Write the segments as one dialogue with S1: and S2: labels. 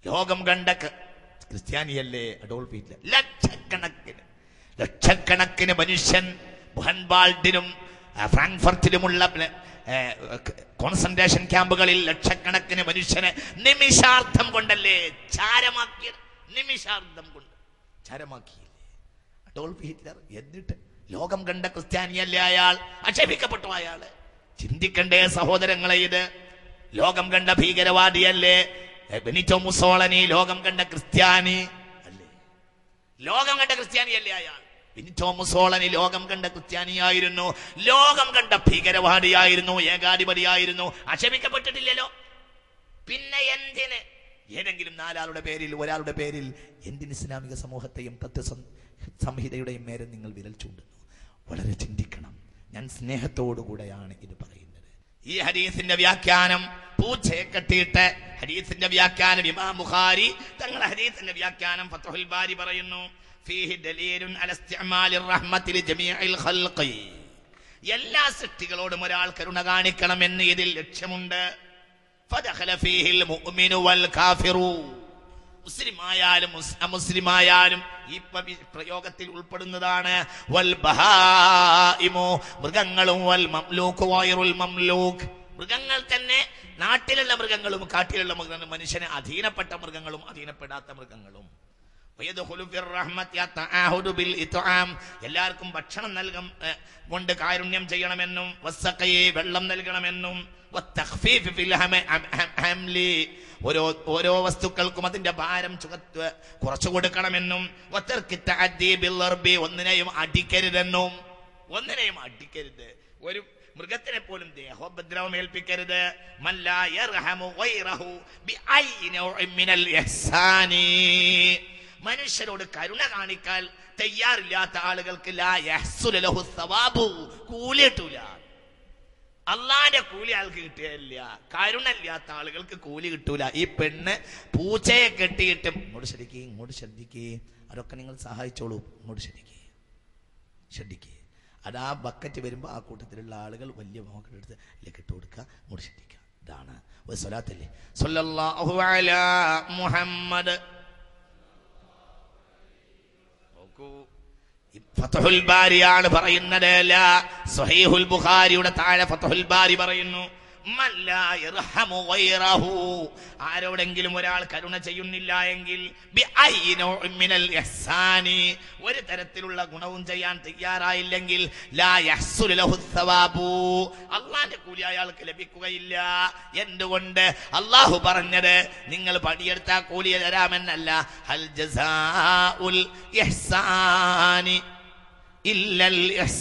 S1: ലോകം കണ്ട ക- ക്രിസ്ത്യാനിയല്ലേ അഡോൾഫ് ഹിറ്റ്ലർ ലക്ഷക്കണക്കിന് ലക്ഷക്കണക്കിന് മനുഷ്യൻ ബുഹൻബാൾഡിനും ആ, ഫ്രാങ്ക്ഫർട്ടിലുമുള്ള ഏ, കോൺസെൻട്രേഷൻ ക്യാമ്പുകളിൽ ലക്ഷക്കണക്കിന് മനുഷ്യനെ നിമിഷാർത്ഥം കൊണ്ടല്ലേ ചാരമാക്കിയത് നിമിഷാർത്ഥം കൊണ്ട് ചാരമാക്കിയില്ലേ അഡോൾഫ് ഹിറ്റ്ലർ എന്നിട്ട് ലോകം കണ്ട ക്രിസ്ത്യാനിയല്ലേ അയാൾ ആക്ഷേപിക്കപ്പെട്ടു അയാള് ചിന്തിക്കണ്ടേ സഹോദരങ്ങളെ ഇത് ലോകം കണ്ട ഭീകരവാദിയല്ലേ എ, ബെനിറ്റോ മുസോളനി ലോകം കണ്ട ക്രിസ്ത്യാനി അല്ലേ ലോകം കണ്ട ക്രിസ്ത്യാനിയല്ലേ അയാൾ ബെനിറ്റോ മുസോളനി ലോകം കണ്ട ക്രിസ്ത്യാനിയായിരുന്നു ലോകം കണ്ട ഭീകരവാദിയായിരുന്നു ഏകാധിപതിയായിരുന്നു ആക്ഷേപിക്കപ്പെട്ടിട്ടില്ലല്ലോ പിന്നെ എന്തിന് ഏതെങ്കിലും നാലാളുടെ പേരിൽ ഒരാളുടെ പേരിൽ എന്തിന് ഇസ്ലാമിക സമൂഹത്തെയും തത്വ സംഹിതയുടെയും നേരെ നിങ്ങൾ വിരൽ ചൂണ്ടുന്നു വളരെ ചിന്തിക്കണം ഞാൻ സ്നേഹത്തോടുകൂടെയാണ് ഇത് പറയുന്നത് ഈ ഹദീസിന്റെ വ്യാഖ്യാനം പൂച്ചയെ കെട്ടിയിട്ട് ഹദീസിന്റെ വ്യാഖ്യാനം ഇമാം ബുഖാരി തങ്ങളുടെ ഹദീസിന്റെ വ്യാഖ്യാനം ഫത്ഹുൽ ബാരി പറയുന്നു ഫീഹി ദലീലുൻ അല ഇസ്തിഅമാലിർ റഹ്മത്തി ലിജമീഇൽ ഖൽഖി എല്ലാ സൃഷ്ടികളോടും ഒരാൾ കരുണ കാണിക്കണമെന്ന് ഇതിൽ ലക്ഷ്യമുണ്ട് ഫദഖല ഫീഹിൽ മുഅ്മിനു വൽ കാഫിറു മുസ്ലിമായാലും മുസ്- അമുസ്ലിമായാലും ഈ പവി- പ്രയോഗത്തിൽ ഉൾപ്പെടുന്നതാണ് വൽ ബഹായിമു മൃഗങ്ങളും വൽ മംലൂക്ക് വൈറുൽ മംലൂക്ക് മൃഗങ്ങൾ തന്നെ നാട്ടിലുള്ള മൃഗങ്ങളും കാട്ടിലുള്ള മൃഗങ്ങളും മനുഷ്യന് അധീനപ്പെട്ട മൃഗങ്ങളും അധീനപ്പെടാത്ത മൃഗങ്ങളും വയദ്ഖുലു ഫിർ റഹ്മത്തി അത്തആഹുദു ബിൽ ഇത്ആം എല്ലാവർക്കും ഭക്ഷണം നൽകും ഏ, കൊണ്ട് കാരുണ്യം ചെയ്യണമെന്നും വസ്സഖയി വെള്ളം നൽകണമെന്നും വത്തഖ്ഫീഫ് ഫിൽ ഹമ- ഹം- ഹം- ഹംലി ഓരോ ഓരോ വസ്തുക്കൾക്കും അതിന്റെ ഭാരം ചുമത്ത് കുറച്ചു കൊടുക്കണമെന്നും വത്തർക്കി തഅദ്ദി ബിൽ അർബി ഒന്നിനെയും അടിക്കരുതെന്നും ഒന്നിനെയും അടിക്കരുത് ഒരു മൃഗത്തിനെ പോലും ദേഹോപദ്രവം ഏൽപ്പിക്കരുത് മല്ലാ യർഹമു ഗൈറഹു ബിഐ നൗഇൻ മിനൽ ഇഹ്സാനി മനുഷ്യരോട് കരുണ കാണിക്കാൻ തയ്യാറില്ലാത്ത ആളുകൾക്ക് ലാ യഹ്സുലു ലഹു സവാബു കൂലി കിട്ടൂല അള്ളാന്റെ കൂലി ആൾക്ക് കിട്ടുകയില്ല കരുണ ഇല്ലാത്ത ആളുകൾക്ക് കൂലി കിട്ടൂല ഈ പെണ്ണ് പൂച്ചയെ കെട്ടിയിട്ട് ഇങ്ങോട്ട് ശ്രദ്ധിക്കേ ഇങ്ങോട്ട് ശ്രദ്ധിക്കേ അതൊക്കെ നിങ്ങൾ സഹായിച്ചോളൂ ഇങ്ങോട്ട് ശ്രദ്ധിക്കേ ശ്രദ്ധിക്കേ അത് ആ ബക്കറ്റ് വരുമ്പോൾ ആ കൂട്ടത്തിലുള്ള ആളുകൾ വലിയ മോഹം എടുത്ത് ഇതിലേക്ക് ഇട്ട് കൊടുക്കുക ഇങ്ങോട്ട് ശ്രദ്ധിക്കുക ഇതാണ് ഒരു സ്വലാത്തല്ലേ സല്ലല്ലാഹു അലാ മുഹമ്മദ് നോക്കൂ ഈ ഫതഹുൽ ബാരിയാണ് പറയുന്നത് ലാ സഹീഹുൽ ബുഖാരിയുടെ താഴെ ഫതഹുൽ ബാരി പറയുന്നു മൻ ലാ യർഹമു ഗൈറഹു. ആരോടെങ്കിലും ഒരാൾ കരുണ ചെയ്യുന്നില്ല എങ്കിൽ ബിഐ നൗഇൻ മിനൽ ഇഹ്സാനി. ഒരു തരത്തിലുള്ള ഗുണവും ചെയ്യാൻ തയ്യാറായില്ലെങ്കിൽ ലാ യഹ്സുലു ലഹു സവാബു. അള്ളാന്റെ കൂലി അയാൾക്ക് ലഭിക്കുകയില്ല എന്തുകൊണ്ട് അള്ളാഹു പറഞ്ഞത് നിങ്ങൾ പണിയെടുത്ത കൂലി തരാമെന്നല്ല ഹൽ ജസാഉൽ ഇഹ്സാനി ഇല്ലൽ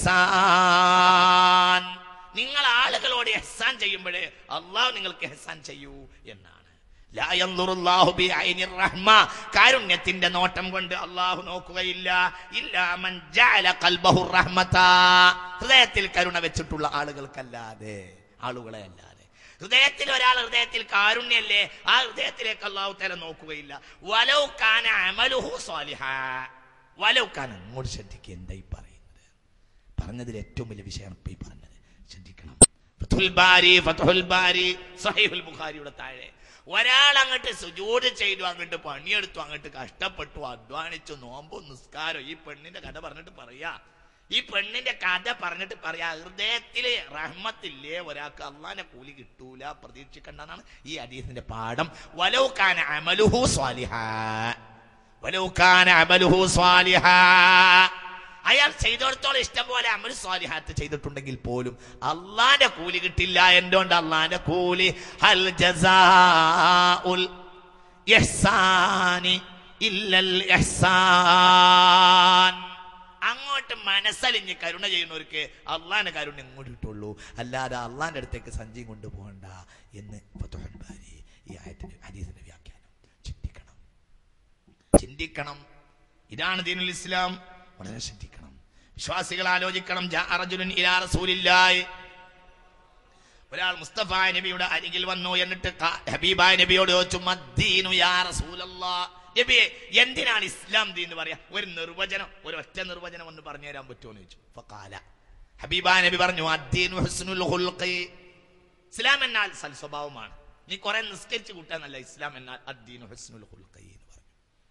S1: ഇഹ്സാൻ നിങ്ങൾ ആളുകളോട് എഹ്സാൻ ചെയ്യുമ്പോഴേ അള്ളാഹു നിങ്ങൾക്ക് എഹ്സാൻ ചെയ്യൂ എന്നാണ് ലാ യൻദുറുല്ലാഹു ബിഐനിർ റഹ്മ കാരുണ്യത്തിന്റെ നോട്ടം കൊണ്ട് അള്ളാഹു നോക്കുകയില്ല ഇല്ലാ മൻ ജഅല ഖൽബഹു റഹ്മതാ ഹൃദയത്തിൽ കരുണ വെച്ചിട്ടുള്ള ആളുകൾക്കല്ലാതെ ആളുകളെ അല്ലാതെ ഹൃദയത്തിൽ ഒരാൾ ഹൃദയത്തിൽ കാരുണ്യല്ലേ ആ ഹൃദയത്തിലേക്ക് അള്ളാഹു തല നോക്കുകയില്ല വലൗ കാന അമലുഹു സ്വാലിഹ വലൗ കാന ഇങ്ങോട്ട് ശ്രദ്ധിക്കുക എന്തായി പറയുന്നത് പറഞ്ഞതിൽ ഏറ്റവും വലിയ വിഷയമാണ് ഇപ്പൊ ഈ പറഞ്ഞത് ശ്രദ്ധിക്കണം ഫത്തുൽ ബാരി ഫത്തുൽ ബാരി സഹീഹുൽ ബുഖാരിയുടെ താഴെ ഒരാൾ അങ്ങോട്ട് സുജൂട് ചെയ്തു അങ്ങോട്ട് പണിയെടുത്തു അങ്ങോട്ട് കഷ്ടപ്പെട്ടു അധ്വാനിച്ചു നോമ്പോ നിസ്കാരം ഈ പെണ്ണിന്റെ കഥ പറഞ്ഞിട്ട് പറയാ ഈ പെണ്ണിന്റെ കഥ പറഞ്ഞിട്ട് പറയാ ഹൃദയത്തില് റഹ്മത്തില്ലേ ഒരാൾക്ക് അള്ളാന്റെ കൂലി കിട്ടൂല പ്രതീക്ഷിക്കണ്ടെന്നാണ് ഈ അദീസിന്റെ പാഠം വലൗക്കാന അമലുഹു സ്വാലിഹ വലൗക്കാന അമലുഹു സ്വാലിഹ അയാൾ ചെയ്തോടത്തോളം ഇഷ്ടം പോലെ അമൽ സ്വാലിഹാത്ത് ചെയ്തിട്ടുണ്ടെങ്കിൽ പോലും അള്ളാന്റെ കൂലി കിട്ടില്ല എന്തുകൊണ്ട് അള്ളാന്റെ കൂലി ഹൽ ജസാഉൽ ഇഹ്സാനി ഇല്ലൽ ഇഹ്സാൻ അങ്ങോട്ട് മനസ്സലിഞ്ഞ് കരുണ ചെയ്യുന്നവർക്ക് അള്ളാന്റെ കാരുണ്യം ഇങ്ങോട്ട് കിട്ടുള്ളൂ അല്ലാതെ അള്ളാന്റെ അടുത്തേക്ക് സഞ്ചിയും കൊണ്ടുപോകണ്ട എന്ന് ഫതുഹുൽ ബാരി ഈ ആയത്തിന്റെ ഹദീസിന്റെ വ്യാഖ്യാനം ചിന്തിക്കണം ചിന്തിക്കണം ഇതാണ് ദീനുൽ ഇസ്ലാം വളരെ ശ്രദ്ധിക്കണം വിശ്വാസികൾ ആലോചിക്കണം ജാ റജുലുൻ ഇലാ റസൂലില്ലാഹി ഒരാൾ മുസ്തഫ നബിയുടെ അരികിൽ വന്നു എന്നിട്ട് ക- ഹബീബായ നബിയോട് ചോദിച്ചു മദ്ദീനു യാ റസൂലല്ലാ നബിയെ എന്തിനാണ് ഇസ്ലാം ദീൻ എന്ന് പറയാ ഒരു നിർവചനം ഒരു ഒറ്റ നിർവചനം ഒന്ന് പറഞ്ഞു തരാൻ പറ്റുമോ എന്ന് ചോദിച്ചു ഫഖാല ഹബീബായ നബി പറഞ്ഞു അദ്ദീനു ഹുസ്നുൽ ഖുൽഖി ഇസ്ലാം എന്നാൽ സൽസ്വഭാവമാണ് നീ കുറെ നിസ്കരിച്ച് കൂട്ടാന്നല്ല ഇസ്ലാം എന്നാൽ അദ്ദീനു ഹുസ്നുൽ ഖുൽഖൈ എന്ന് പറഞ്ഞു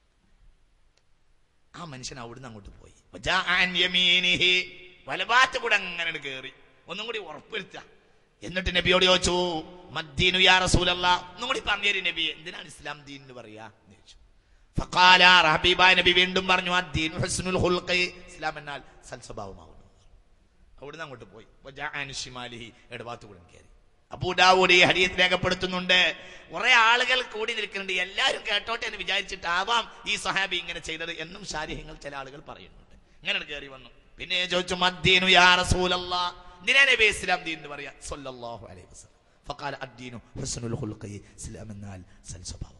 S1: ആ മനുഷ്യൻ അവിടുന്ന് അങ്ങോട്ട് പോയി വജാഅൻ യമീനിഹി. വലഭാഗത്ത് കൂടെ അങ്ങനെ കയറി ഒന്നും കൂടി ഉറപ്പുവരുത്ത എന്നിട്ട് നബിയോട് ചോദിച്ചു മദ്ദീനു യാ റസൂലല്ല ഒന്നും കൂടി പറഞ്ഞേരി നബി എന്തിനാണ് ഇസ്ലാം ദീൻ എന്ന് പറയാ എന്ന് ചോദിച്ചു ഫഖാല ഹബീബായ നബി വീണ്ടും പറഞ്ഞു അദ്ദീനു ഹുസ്നുൽ ഖുൽഖി ഇസ്ലാം എന്നാൽ സൽസ്വഭാവമാകുന്നു അവിടുന്ന് അങ്ങോട്ട് പോയി വജാഅൻ ശിമാലിഹി ഇടഭാഗത്ത് കൂടെ കയറി അബൂദാവൂദ് ഈ ഹദീസ് രേഖപ്പെടുത്തുന്നുണ്ട് കുറെ ആളുകൾ കൂടി നിൽക്കുന്നുണ്ട് എല്ലാവരും കേട്ടോട്ടെ എന്ന് വിചാരിച്ചിട്ടാവാം ഈ സഹാബി ഇങ്ങനെ ചെയ്തത് എന്നും ശാരീഹ്യങ്ങൾ ചില ആളുകൾ പറയുന്നുണ്ട് ഇങ്ങനെ കയറി വന്നു പിന്നെ ചോദിച്ചു മദ്ദീനു യാ റസൂലല്ലാ എന്തിനാ നബി ഇസ്ലാം ദീൻ എന്ന് പറയാ സല്ലല്ലാഹു അലൈഹി വസല്ലം ഫഖാല അദ്ദീനു ഹുസ്നുൽ ഖുൽഖി ഇസ്ലാം എന്നാൽ സൽസ്വഭാവമാണ്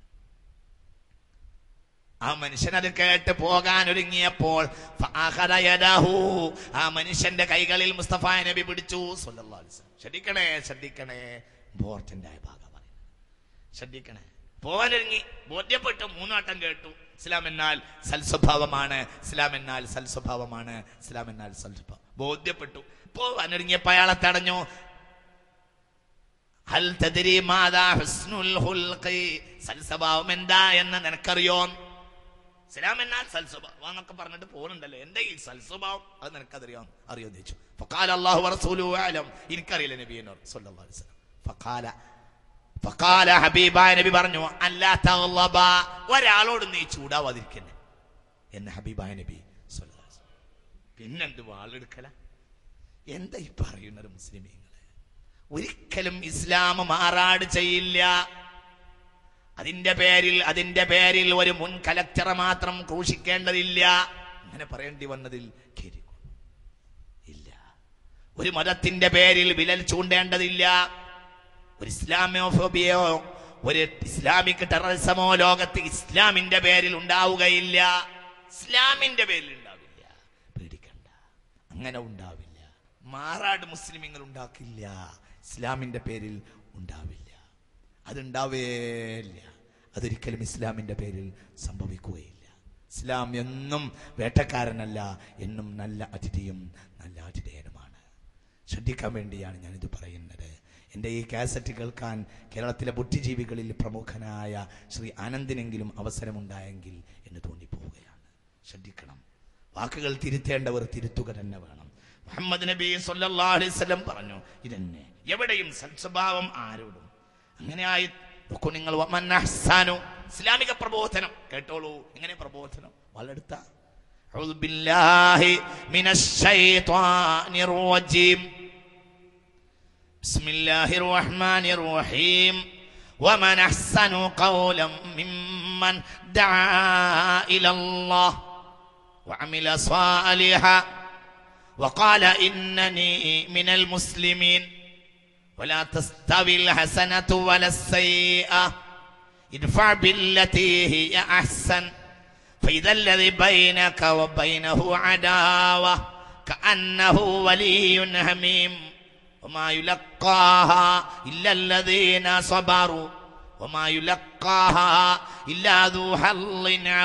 S1: ആ മനുഷ്യൻ അത് കേട്ട് പോകാൻ ഒരുങ്ങിയപ്പോൾ ഫഅഖദ യദഹു. ആ മനുഷ്യന്റെ കൈകളിൽ മുസ്തഫ നബി പിടിച്ചു സല്ലല്ലാഹു അലൈഹി വസല്ലം. ശ്രദ്ധിക്കണേ ശ്രദ്ധിക്കണേ ഇമ്പോർട്ടന്റ് ആയ ഭാഗം പറയുന്നത് ശ്രദ്ധിക്കണേ പോവാനൊരുങ്ങി ബോധ്യപ്പെട്ടു മൂന്നാട്ടം കേട്ടു ഇസ്ലാം എന്നാൽ സൽസ്വഭാവമാണ് ഇസ്ലാം എന്നാൽ സൽസ്വഭാവമാണ് ഇസ്ലാം എന്നാൽ സൽസ്വഭാവം ബോധ്യപ്പെട്ടു പോവാനൊരുങ്ങിയപ്പോ അയാളെ തടഞ്ഞു ഹൽ തദ്രി മാതാ ഹുസ്നുൽ ഖുൽഖി സൽസ്വഭാവം എന്താ എന്ന് നിനക്കറിയോ ഇസ്ലാം എന്നാൽ സൽസ്വഭാവം എന്നൊക്കെ പറഞ്ഞിട്ട് പോകുന്നുണ്ടല്ലോ എന്താ ഈ സൽസ്വഭാവം അത് നിനക്കതറിയാം അറിയോ എന്ന് ചോദിച്ചു ഫഖാല അല്ലാഹു വറസൂലുഹു അലം എനിക്കറിയില്ല നബി എന്നോട് സല്ലല്ലാഹു അലൈഹി വസല്ലം ഫഖാല ഫഖാല ഹബീബായ നബി പറഞ്ഞു അല്ലാ തഗ്ളബ ഒരാളോട് നീ ചൂടാവാതിരിക്കന്നെ എന്ന് ഹബീബായ നബി സല്ലല്ലാഹു അലൈഹി വസല്ലം പിന്നെന്ത് വാളെടുക്കല എന്താ ഈ പറയുന്നത് മുസ്ലിമീങ്ങളെ ഒരിക്കലും ഇസ്ലാം മാറാട് ചെയ്യില്ല അതിന്റെ പേരിൽ അതിന്റെ പേരിൽ ഒരു മുൻ കലക്ടറെ മാത്രം ക്രൂശിക്കേണ്ടതില്ല അങ്ങനെ പറയേണ്ടി വന്നതിൽ ഖേദിക്കും ഇല്ല ഒരു മതത്തിന്റെ പേരിൽ വിരൽ ചൂണ്ടേണ്ടതില്ല ഒരു ഇസ്ലാമോഫോബിയോ ഒരു ഇസ്ലാമിക് ടെററിസമോ ലോകത്ത് ഇസ്ലാമിന്റെ പേരിൽ ഉണ്ടാവുകയില്ല ഇസ്ലാമിന്റെ പേരിൽ ഉണ്ടാവില്ല പേടിക്കണ്ട അങ്ങനെ ഉണ്ടാവില്ല മാറാട് മുസ്ലിമിങ്ങൾ ഉണ്ടാക്കില്ല ഇസ്ലാമിന്റെ പേരിൽ ഉണ്ടാവില്ല അതുണ്ടാവേയില്ല അതൊരിക്കലും ഇസ്ലാമിന്റെ പേരിൽ സംഭവിക്കുകയില്ല ഇസ്ലാം എന്നും വേട്ടക്കാരനല്ല എന്നും നല്ല അതിഥിയും നല്ല അതിഥേയനുമാണ് ശ്രദ്ധിക്കാൻ വേണ്ടിയാണ് ഞാനിത് പറയുന്നത് എൻ്റെ ഈ കാസറ്റ് കേൾക്കാൻ കേരളത്തിലെ ബുദ്ധിജീവികളിൽ പ്രമുഖനായ ശ്രീ ആനന്ദിനെങ്കിലും അവസരമുണ്ടായെങ്കിൽ എന്ന് തോന്നിപ്പോവുകയാണ് ശ്രദ്ധിക്കണം വാക്കുകൾ തിരുത്തേണ്ടവർ തിരുത്തുക തന്നെ വേണം മുഹമ്മദ് നബി സല്ലല്ലാഹു അലൈഹി വസല്ലം പറഞ്ഞു ഇതന്നെ എവിടെയും സൽസ്വഭാവം ആരോടും അങ്ങനെയായി നോക്കൂ നിങ്ങൾ വമൻ അഹ്സാനു ഇസ്ലാമിക പ്രബോധനം കേട്ടോളൂ എങ്ങനെ പ്രബോധനം വളരെടുത്ത أعوذ بالله من الشيطان الرجيم بسم الله الرحمن الرحيم ومن أحسن قولا ممن دعا إلى الله وعمل صالحا وقال إنني من المسلمين ولا تستوي الحسنة ولا السيئة ادفع بالتي هي أحسن فإذا الذي بينك وبينه عداوة كأنه ولي حميم وما يلقاها إلا الذين صبروا وما يلقاها إلا ذو حظ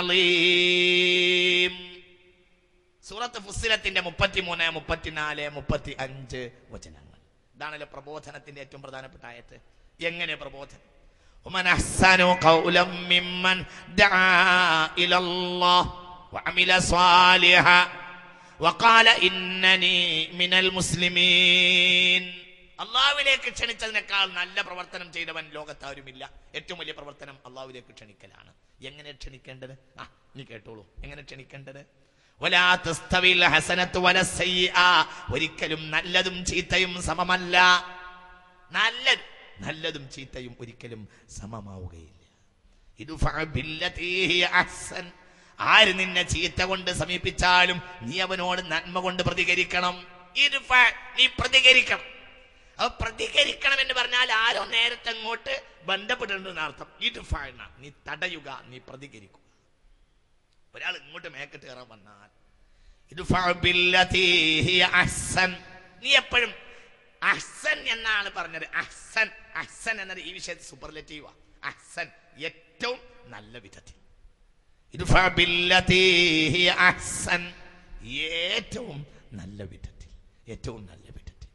S1: عظيم സൂറത്ത് ഫുസിലത്തിന്റെ മുപ്പത്തിമൂന്ന് മുപ്പത്തിനാല് മുപ്പത്തി അഞ്ച് വചനങ്ങൾ ഇതാണല്ലോ പ്രബോധനത്തിന്റെ ഏറ്റവും പ്രധാനപ്പെട്ട ആയത്ത് എങ്ങനെ പ്രബോധനം ومن أحسن قولا ممن دعا إلى الله وعمل صالحا وقال إنني من المسلمين അള്ളാഹുവിലേക്ക് ക്ഷണിച്ചതിനേക്കാൾ നല്ല പ്രവർത്തനം ചെയ്തവൻ ലോകത്താരുമില്ല ഏറ്റവും വലിയ പ്രവർത്തനം അള്ളാഹുവിലേക്ക് ക്ഷണിക്കലാണ് എങ്ങനെ ക്ഷണിക്കേണ്ടത് ആ നീ കേട്ടോളൂ എങ്ങനെ ക്ഷണിക്കേണ്ടത് വലാ തസ്തവിൽ ഹസനത്തു വല സയ്യിഅ. ഒരിക്കലും നല്ലതും ചീത്തയും സമമല്ല നല്ലത് നല്ലതും ചീത്തയും ഒരിക്കലും സമമാവുകയില്ല ഇദ്ഫഅ ബില്ലതീ ഹിയ അഹ്സൻ. ആര് നിന്നെ ചീത്ത കൊണ്ട് സമീപിച്ചാലും നീ അവനോട് നന്മ കൊണ്ട് പ്രതികരിക്കണം ഇദ്ഫഅ. നീ പ്രതികരിക്കണം അപ്പൊ പ്രതികരിക്കണം എന്ന് പറഞ്ഞാൽ ആരോ നേരത്തെ അങ്ങോട്ട് ബന്ധപ്പെട്ടിട്ടുണ്ടെന്ന് അർത്ഥം ഇദ്ഫഅ എന്നാ. നീ തടയുക നീ പ്രതികരിക്കുക ഒരാൾ ഇങ്ങോട്ട് മേക്കട്ട് കയറാൻ വന്നാൽ ഇദ്ഫഅ ബില്ലതീ ഹിയ അഹ്സൻ. നീ എപ്പോഴും അഹ്സൻ എന്നാണ് പറഞ്ഞത് അഹ്സൻ അഹ്സൻ എന്നത് ഈ വിഷയത്തിൽ സൂപ്പർലെറ്റീവാ അഹ്സൻ ഏറ്റവും നല്ല വിധത്തിൽ ഇദ്ഫഅ ബില്ലതീ ഹിയ അഹ്സൻ ഏറ്റവും നല്ല വിധത്തിൽ ഏറ്റവും നല്ല വിധത്തിൽ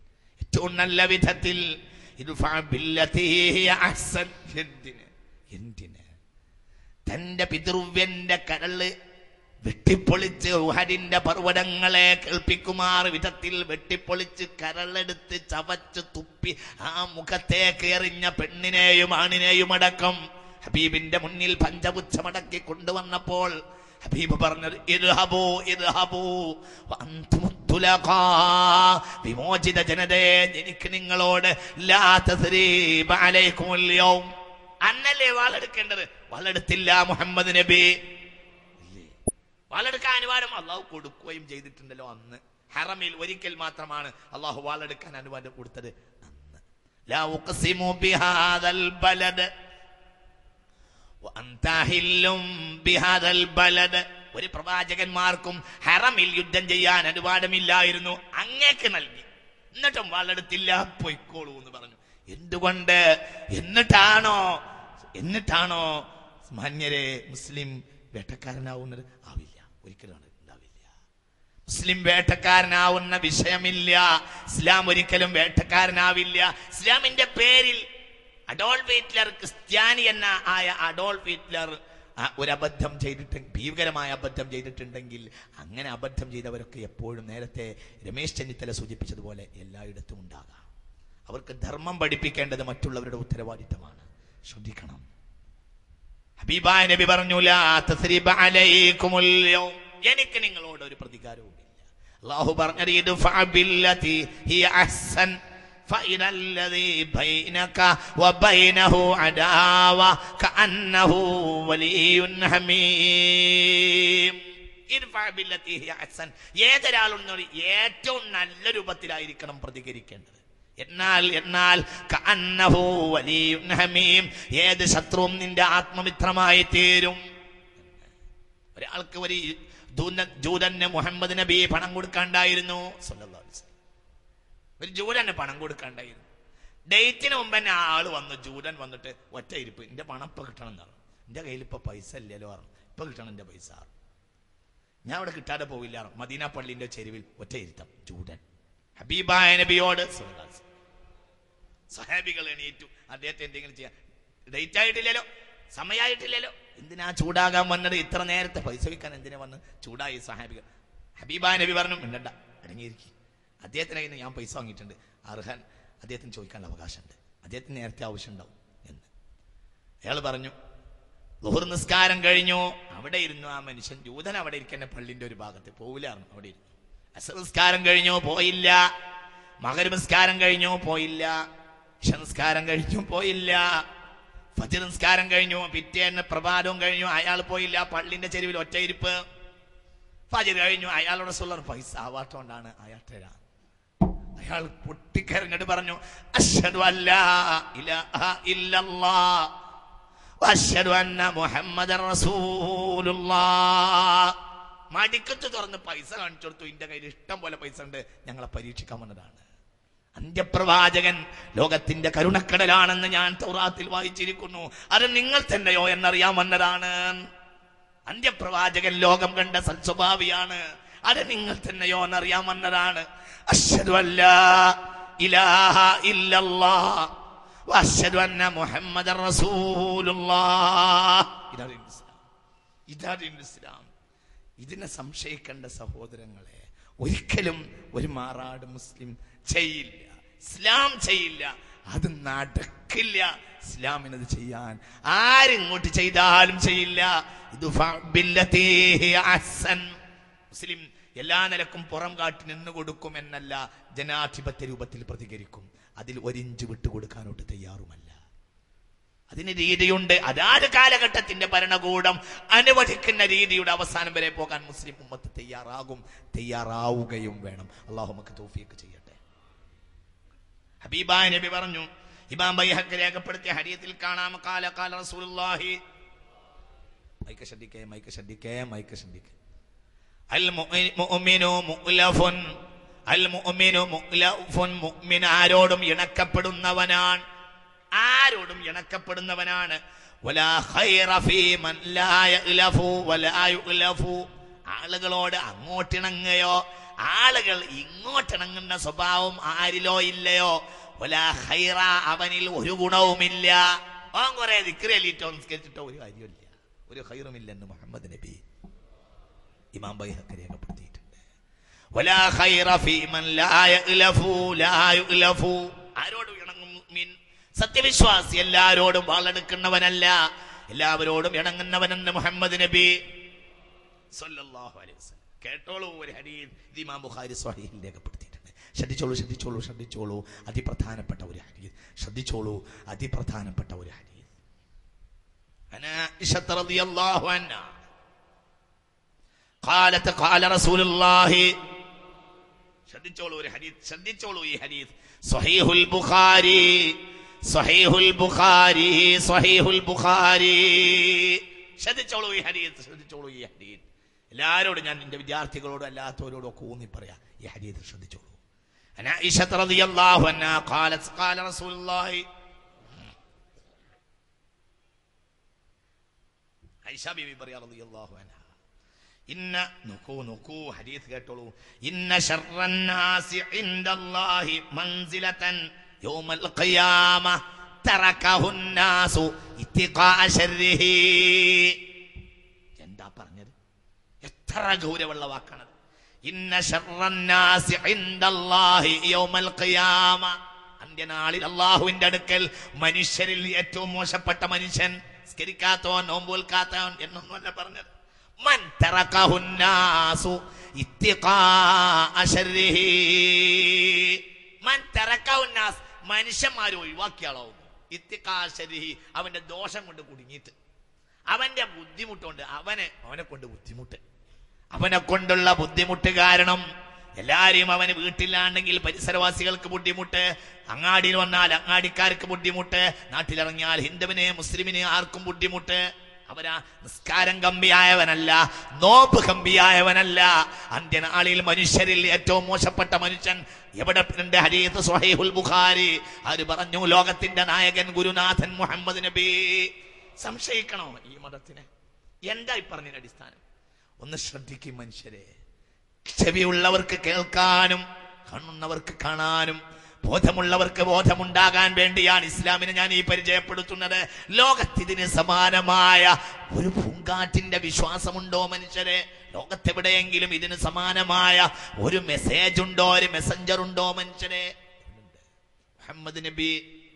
S1: ഏറ്റവും നല്ല വിധത്തിൽ ഇദ്ഫഅ ബില്ലതീ ഹിയ അഹ്സൻ. എന്തിന് എന്തിന് തന്റെ പിതൃവ്യന്റെ കരള് വെട്ടിപ്പൊളിച്ച് ഉഹദിന്റെ പർവ്വതങ്ങളെ കേൾപ്പിക്കുമാർ വിധത്തിൽ വെട്ടിപ്പൊളിച്ച് കരളെടുത്ത് ചവച്ച് തുപ്പി ആ മുഖത്തേക്ക് എറിഞ്ഞ പെണ്ണിനെയും ആണിനെയും അടക്കം ഹബീബിന്റെ മുന്നിൽ പഞ്ചപുച്ഛമടക്കി കൊണ്ടുവന്നപ്പോൾ ഹബീബ് പറഞ്ഞത് ഇദ്ഹബൂ ഇദ്ഹബൂ വഅൻതുമുത്തുലഖാ വിമോചിത ജനതയെ എനിക്ക് നിങ്ങളോട് ലാ തസ്രീബ അലൈക്കുമുൽ യൗം അന്നല്ലേ വാളെടുക്കേണ്ടത് വാളെടുത്തില്ല മുഹമ്മദ് നബി ഇല്ലേ വാളെടുക്കാൻ അനുവാദം അള്ളാഹു കൊടുക്കുകയും ചെയ്തിട്ടുണ്ടല്ലോ അന്ന് ഹറമിൽ ഒരിക്കൽ മാത്രമാണ് അള്ളാഹു വാളെടുക്കാൻ അനുവാദം കൊടുത്തത് അന്ന് ലാ ഉഖ്സിമു ബിഹാദൽ ബലദ് വഅൻത ഹില്ലും ബിഹാദൽ ബലദ് ഒരു പ്രവാചകന്മാർക്കും ഹറമിൽ യുദ്ധം ചെയ്യാൻ അനുവാദമില്ലായിരുന്നു അങ്ങേക്ക് നൽകി എന്നിട്ടും വാളെടുത്തില്ല പൊയ്ക്കോളൂ എന്ന് പറഞ്ഞു എന്തുകൊണ്ട് എന്നിട്ടാണോ എന്നിട്ടാണോ മാന്യരെ മുസ്ലിം വേട്ടക്കാരനാവുന്നത് ആവില്ല ഒരിക്കലും അത് ഉണ്ടാവില്ല മുസ്ലിം വേട്ടക്കാരനാവുന്ന വിഷയമില്ല ഇസ്ലാം ഒരിക്കലും വേട്ടക്കാരനാവില്ല ഇസ്ലാമിന്റെ പേരിൽ അഡോൾഫ് ഹിറ്റ്ലർ ക്രിസ്ത്യാനി എന്ന ആയ അഡോൾഫ് ഹിറ്റ്ലർ ആ ഒരു അബദ്ധം ചെയ്തിട്ട് ഭീകരമായ അബദ്ധം ചെയ്തിട്ടുണ്ടെങ്കിൽ അങ്ങനെ അബദ്ധം ചെയ്തവരൊക്കെ എപ്പോഴും നേരത്തെ രമേശ് ചെന്നിത്തല സൂചിപ്പിച്ചതുപോലെ എല്ലായിടത്തും ഉണ്ടാകാം അവർക്ക് ധർമ്മം പഠിപ്പിക്കേണ്ടത് മറ്റുള്ളവരുടെ ഉത്തരവാദിത്തമാണ് ശ്രദ്ധിക്കണം ഹബീബായ നബി പറഞ്ഞു "ലാ തസ്രിബ അലൈക്കുമുൽ യൗം." എനിക്ക് നിങ്ങളോട് ഒരു പ്രതികാരവും ഇല്ല അള്ളാഹു പറഞ്ഞത് ഇത് ഫഅബില്ലതി ഹിയ അഹ്സൻ فإذا الذي بينك وبينه عداوة كأنه ولي حميم ഇർഫഅ ബില്ലതി ഹിയ അഹ്സൻ. ഏതൊരാളും ഏറ്റവും നല്ല രൂപത്തിലായിരിക്കണം പ്രതികരിക്കേണ്ടത് എന്നാൽ എന്നാൽ കഅന്നഹു വലിയുൻ ഹമീം ഏത് ശത്രുവും നിന്റെ ആത്മമിത്രമായി തീരും ഒരാൾക്ക് ഒരു ദൂന- ജൂതന് മുഹമ്മദ് നബി പണം കൊടുക്കാണ്ടായിരുന്നു സല്ലല്ലാഹു അലൈഹി വസല്ലം. ഒരു ജൂതന് പണം കൊടുക്കാണ്ടായിരുന്നു ഡേറ്റിന് മുമ്പ് തന്നെ ആ ആള് വന്നു ജൂതൻ വന്നിട്ട് ഒറ്റ ഇരിപ്പ് എന്റെ പണം ഇപ്പൊ കിട്ടണം എന്നാണ് എന്റെ കയ്യിൽ ഇപ്പൊ പൈസ ഇല്ലല്ലോ പറഞ്ഞു ഇപ്പൊ കിട്ടണം എന്റെ പൈസ ഞാൻ അവിടെ കിട്ടാതെ പോവില്ല മദീന പള്ളിന്റെ ചെരുവിൽ ഒറ്റ ഇരുത്തം ജൂതൻ ഹബീബായ നബിയോട് സല്ലല്ലാഹു അലൈഹി വസല്ലം. സഹാബികൾ എണീറ്റു അദ്ദേഹത്തെ എന്തെങ്കിലും ചെയ്യാൻ ഡേറ്റ് ആയിട്ടില്ലല്ലോ സമയമായിട്ടില്ലല്ലോ എന്തിനാ ചൂടാകാൻ വന്നത് ഇത്ര നേരത്തെ പൈസ വയ്ക്കാൻ എന്തിനാ വന്ന് ചൂടായി സഹാബികൾ ഹബീബാ നബി പറഞ്ഞു മിണ്ടണ്ട അടങ്ങിയിരിക്കും അദ്ദേഹത്തിന് കയ്യിൽ നിന്ന് ഞാൻ പൈസ വാങ്ങിയിട്ടുണ്ട് അർഹൻ അദ്ദേഹത്തിന് ചോദിക്കാനുള്ള അവകാശമുണ്ട് അദ്ദേഹത്തിന് നേരത്തെ ആവശ്യമുണ്ടാവും എന്ന് അയാൾ പറഞ്ഞു ലുഹുർ നിസ്കാരം കഴിഞ്ഞു അവിടെ ഇരുന്നു ആ മനുഷ്യൻ ജൂതൻ അവിടെ ഇരിക്കുന്ന പള്ളിന്റെ ഒരു ഭാഗത്ത് പോവില്ലായിരുന്നു അവിടെ ഇരുന്നു അസർ നിസ്കാരം കഴിഞ്ഞു പോയില്ല മകര നിസ്കാരം കഴിഞ്ഞു പോയില്ല ഇഷ നിസ്കാരം കഴിഞ്ഞു പോയില്ല ഫജർ നിസ്കാരം കഴിഞ്ഞു പിറ്റേന്ന് പ്രഭാതവും കഴിഞ്ഞു അയാൾ പോയില്ല പള്ളിന്റെ ചെരുവിൽ ഒറ്റയിരിപ്പ് ഫജർ കഴിഞ്ഞു അയാളുടെ സുള്ളർ പൈസ ആവാത്തോണ്ടാണ് അയാൾ തരാ അയാൾ പൊട്ടിക്കരഞ്ഞിട്ട് പറഞ്ഞു അഷ്ഹദു അല്ലാ ഇലാഹ ഇല്ലല്ലാഹ് വഅഷ്ഹദു അന്ന മുഹമ്മദൻ റസൂലുള്ളാഹ് മടിക്കത്ത് തുറന്ന് പൈസ കാണിച്ചു കൊടുത്തു ഇന്റെ കയ്യിൽ ഇഷ്ടം പോലെ പൈസ ഉണ്ട് ഞങ്ങളെ പരീക്ഷിക്കാൻ വന്നതാണ് അന്ത്യപ്രവാചകൻ ലോകത്തിന്റെ കരുണക്കടലാണെന്ന് ഞാൻ തൗറാത്തിൽ വായിച്ചിരിക്കുന്നു അത് നിങ്ങൾ തന്നെയോ എന്നറിയാൻ വന്നതാണ് അന്ത്യപ്രവാചകൻ ലോകം കണ്ട സൽസ്വഭാവിയാണ് അത് നിങ്ങൾ തന്നെയോ എന്നറിയാൻ വന്നതാണ് അഷ്ഹദു അല്ലാ ഇലാഹ ഇല്ലല്ലാഹ് വഅഷ്ഹദു അന്ന മുഹമ്മദൻ റസൂലുള്ളാഹ് ഇതാണ് ഇസ്ലാം ഇതാണ് ഇസ്ലാം ഇതിനെ സംശയിക്കേണ്ട സഹോദരങ്ങളെ ഒരിക്കലും ഒരു മാറാട് മുസ്ലിം ചെയ്യില്ല ഇസ്ലാം ചെയ്യില്ല അത് നടക്കില്ല ഇസ്ലാമിനത് ചെയ്യാൻ ആരിങ്ങോട്ട് ചെയ്താലും ചെയ്യില്ല ഇത് ഫഅബില്ലതീ ഹിയ അഹ്സൻ. മുസ്ലിം എല്ലാ നിലക്കും പുറം കാട്ടി നിന്ന് കൊടുക്കും എന്നല്ല ജനാധിപത്യ രൂപത്തിൽ പ്രതികരിക്കും അതിൽ ഒരിഞ്ച് വിട്ടുകൊടുക്കാനോട്ട് തയ്യാറുമല്ല അതിന് രീതിയുണ്ട് അതാത് കാലഘട്ടത്തിന്റെ ഭരണകൂടം അനുവദിക്കുന്ന രീതിയുടെ അവസാനം വരെ പോകാൻ മുസ്ലിം ഉമ്മത്ത് തയ്യാറാകും തയ്യാറാവുകയും വേണം അള്ളാഹു നമുക്ക് തോഫിയൊക്കെ ചെയ്യട്ടെ ഹബീബായ നബി പറഞ്ഞു ഇമാം ബൈഹക്ക് രേഖപ്പെടുത്തിയ ഹരിയത്തിൽ കാണാം കാല കാല റസൂലുള്ളാഹി മൈക്ക് ശ്രദ്ധിക്കേ മൈക്ക് ശ്രദ്ധിക്കേ മൈക്ക് ശ്രദ്ധിക്കേ അൽ മുഅ്മിൻ- മുഅ്മിനു മുഅ്ലഫുൻ അൽ മുഅ്മിനു മുഅ്ലഫുൻ മുഅ്മിൻ ആരോടും ഇണക്കപ്പെടുന്നവനാണ് ആരോടും ഇണക്കപ്പെടുന്നവനാണ് വലാ ഖൈറ ഫീ മൻ ലാ യഅ്ലഫു വലാ യുഅ്ലഫു ആളുകളോട് അങ്ങോട്ടിണങ്ങുകയോ ആളുകൾ ഇങ്ങോട്ടിണങ്ങുന്ന സ്വഭാവം ആരിലോ ഇല്ലയോ വലാ ഖൈറ അവനിൽ ഒരു ഗുണവുമില്ല അവൻ കുറെ ദിക്രലിട്ടോ നിസ്കരിച്ചിട്ടോ ഒരു കാര്യമില്ല ഒരു ഖൈറുമില്ലെന്ന് മുഹമ്മദ് നബി ഇമാം ബൈഹഖ് രേഖപ്പെടുത്തിയിട്ടുണ്ട് വലാ ഖൈറ ഫീ മൻ ലാ യഅ്ലഫു ലാ യുഅ്ലഫു ആരോടും ഇണങ്ങും മീൻ സത്യവിശ്വാസി എല്ലാരോടും വാളെടുക്കുന്നവനല്ല എല്ലാവരോടും ഇണങ്ങുന്നവനെന്ന് മുഹമ്മദ് നബി സല്ലല്ലാഹു അലൈഹി വസല്ലം കേട്ടോളൂ ഒരു ഹദീസ് ഇത് ഇമാം ബുഖാരി സ്വഹീഹിൽ രേഖപ്പെടുത്തിയിട്ടുണ്ട് ശ്രദ്ധിച്ചോളൂ ശ്രദ്ധിച്ചോളൂ ശ്രദ്ധിച്ചോളൂ അതിപ്രധാനപ്പെട്ട ഒരു ഹദീസ് ശ്രദ്ധിച്ചോളൂ അതിപ്രധാനപ്പെട്ട ഒരു ഹദീസ് أنا عائشة رضي الله عنها قالت قال رسول الله ശ്രദ്ധിച്ചോളൂ ഒരു ഹദീസ് ശ്രദ്ധിച്ചോളൂ ഈ ഹദീസ് സ്വഹീഹുൽ ബുഖാരി സ്വഹീഹുൽ ബുഖാരി സ്വഹീഹുൽ ബുഖാരി ശ്രദ്ധിച്ചോളൂ ഈ ഹദീസ് ശ്രദ്ധിച്ചോളൂ ഈ ഹദീസ് എല്ലാവരോടും ഞാൻ എന്റെ വിദ്യാർത്ഥികളോടും അല്ലാത്തവരോടും ഒക്കെ ഊന്നി പറയാ ഈ ഹദീസ് ശ്രദ്ധിച്ചോളൂ عن عائشة رضي الله عنها قالت قال رسول الله ഐഷ ബീബി പറയാ റളിയല്ലാഹു അൻഹ ഇന്ന നോക്കൂ നോക്കൂ ഹദീസ് കേട്ടോളൂ ഇന്ന ശർറന്നാസി ഇൻദല്ലാഹി മൻസിലതൻ യൗമൽ ഖിയാമ തറകഹുന്നാസു ഇത്തിഖാ ശർരിഹി എന്താ പറഞ്ഞത് എത്ര ഗൗരവമുള്ള വാക്കാണ് ഇന്ന ശർറന്നാസി ഇൻദല്ലാഹി യൗമൽ ഖിയാമ അന്ത്യനാളിൽ അള്ളാഹുവിന്റെ അടുക്കൽ മനുഷ്യരിൽ ഏറ്റവും മോശപ്പെട്ട മനുഷ്യൻ സ്കരിക്കാത്തവൻ നോമ്പുൽക്കാത്തവൻ എന്നൊന്നുമല്ല പറഞ്ഞത് മൻ തറക്കഹുന്നാസു ഇത്തിഖാഅ ശർരിഹി മൻ തറക്കഹുന്നാസ് മനുഷ്യന്മാർ ഒഴിവാക്കിയാളാവുന്നു ഇത്തിഖാഅ ശർരിഹി അവന്റെ ദോഷം കൊണ്ട് കുടുങ്ങിയിട്ട് അവന്റെ ബുദ്ധിമുട്ടുണ്ട് അവന് അവനെ കൊണ്ട് ബുദ്ധിമുട്ട് അവനെ കൊണ്ടുള്ള ബുദ്ധിമുട്ട് കാരണം എല്ലാരെയും അവന് വീട്ടിലാണെങ്കിൽ പരിസരവാസികൾക്ക് ബുദ്ധിമുട്ട് അങ്ങാടിയിൽ വന്നാൽ അങ്ങാടിക്കാർക്ക് ബുദ്ധിമുട്ട് നാട്ടിലിറങ്ങിയാൽ ഹിന്ദുവിനെ മുസ്ലിമിനെ ആർക്കും ബുദ്ധിമുട്ട് അവരാ നിസ്കാരം കമ്പിയായവനല്ല നോമ്പ് കമ്പിയായവനല്ല അന്ത്യനാളിൽ മനുഷ്യരിൽ ഏറ്റവും മോശപ്പെട്ട മനുഷ്യൻ എവിടെ ഉണ്ട് ഹരീത് സ്വഹീഹുൽ ബുഖാരി ആര് പറഞ്ഞു ലോകത്തിന്റെ നായകൻ ഗുരുനാഥൻ മുഹമ്മദ് നബി സംശയിക്കണോ ഈ മതത്തിനെ എന്താ ഈ പറഞ്ഞതിന്റെ അടിസ്ഥാനം ഒന്ന് ശ്രദ്ധിക്കും മനുഷ്യരെ ചെവിയുള്ളവർക്ക് കേൾക്കാനും കാണുന്നവർക്ക് കാണാനും ബോധമുള്ളവർക്ക് ബോധമുണ്ടാകാൻ വേണ്ടിയാണ് ഇസ്ലാമിനെ ഞാൻ ഈ പരിചയപ്പെടുത്തുന്നത് ലോകത്തിതിന് സമാനമായ ഒരു പൂങ്കാറ്റിന്റെ വിശ്വാസമുണ്ടോ മനുഷ്യരെ ലോകത്തെവിടെയെങ്കിലും ഇതിന് സമാനമായ ഒരു മെസ്സേജ് ഉണ്ടോ ഒരു മെസ്സഞ്ചർ ഉണ്ടോ മനുഷ്യരെ മുഹമ്മദ് നബി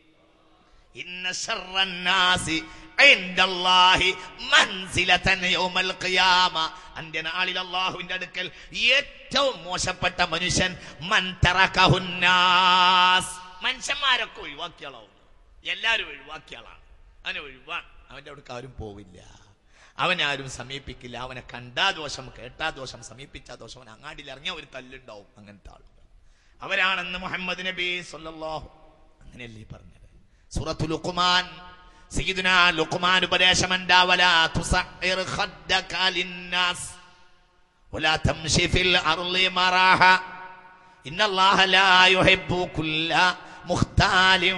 S1: ഇന്ന ശർറന്നാസി ഇൻദല്ലാഹി മൻസിലതൻ യൗമൽ ഖിയാമ അന്ത്യനാളിൽ അല്ലാഹുവിന്റെ അടുക്കൽ ഏറ്റവും മോശപ്പെട്ട മനുഷ്യൻ മൻ തറകഹുന്നാസ് മനുഷ്യന്മാരൊക്കെ ഒഴിവാക്കിയാളാവും എല്ലാവരും ഒഴിവാക്കിയാളാണ് അവനെ ഒഴിവാണ് അവന്റെ അടുക്ക് ആരും പോവില്ല അവനെ ആരും സമീപിക്കില്ല അവനെ കണ്ടാ ദോഷം കേട്ടാ ദോഷം സമീപിച്ചാ ദോഷം അവൻ അങ്ങാടിയിൽ ഇറങ്ങിയ ഒരു തല്ലുണ്ടാവും അങ്ങനത്തെ ആളുകൾ അവരാണെന്ന് മുഹമ്മദ് നബി സല്ലല്ലാഹു അങ്ങനെയല്ലേ പറഞ്ഞത് സൂറത്തു ലുഖ്മാൻ സയ്യിദുന ലുഖ്മാൻ ഉപദേശം എന്താ വലാ തുസഇർ ഖദ്ദക ലിന്നാസ് വലാ തംശി ഫിൽ അർളി മറാഹ ഇന്നല്ലാഹ ലാ യുഹിബ്ബു കുല്ല മുഖ്താലിൻ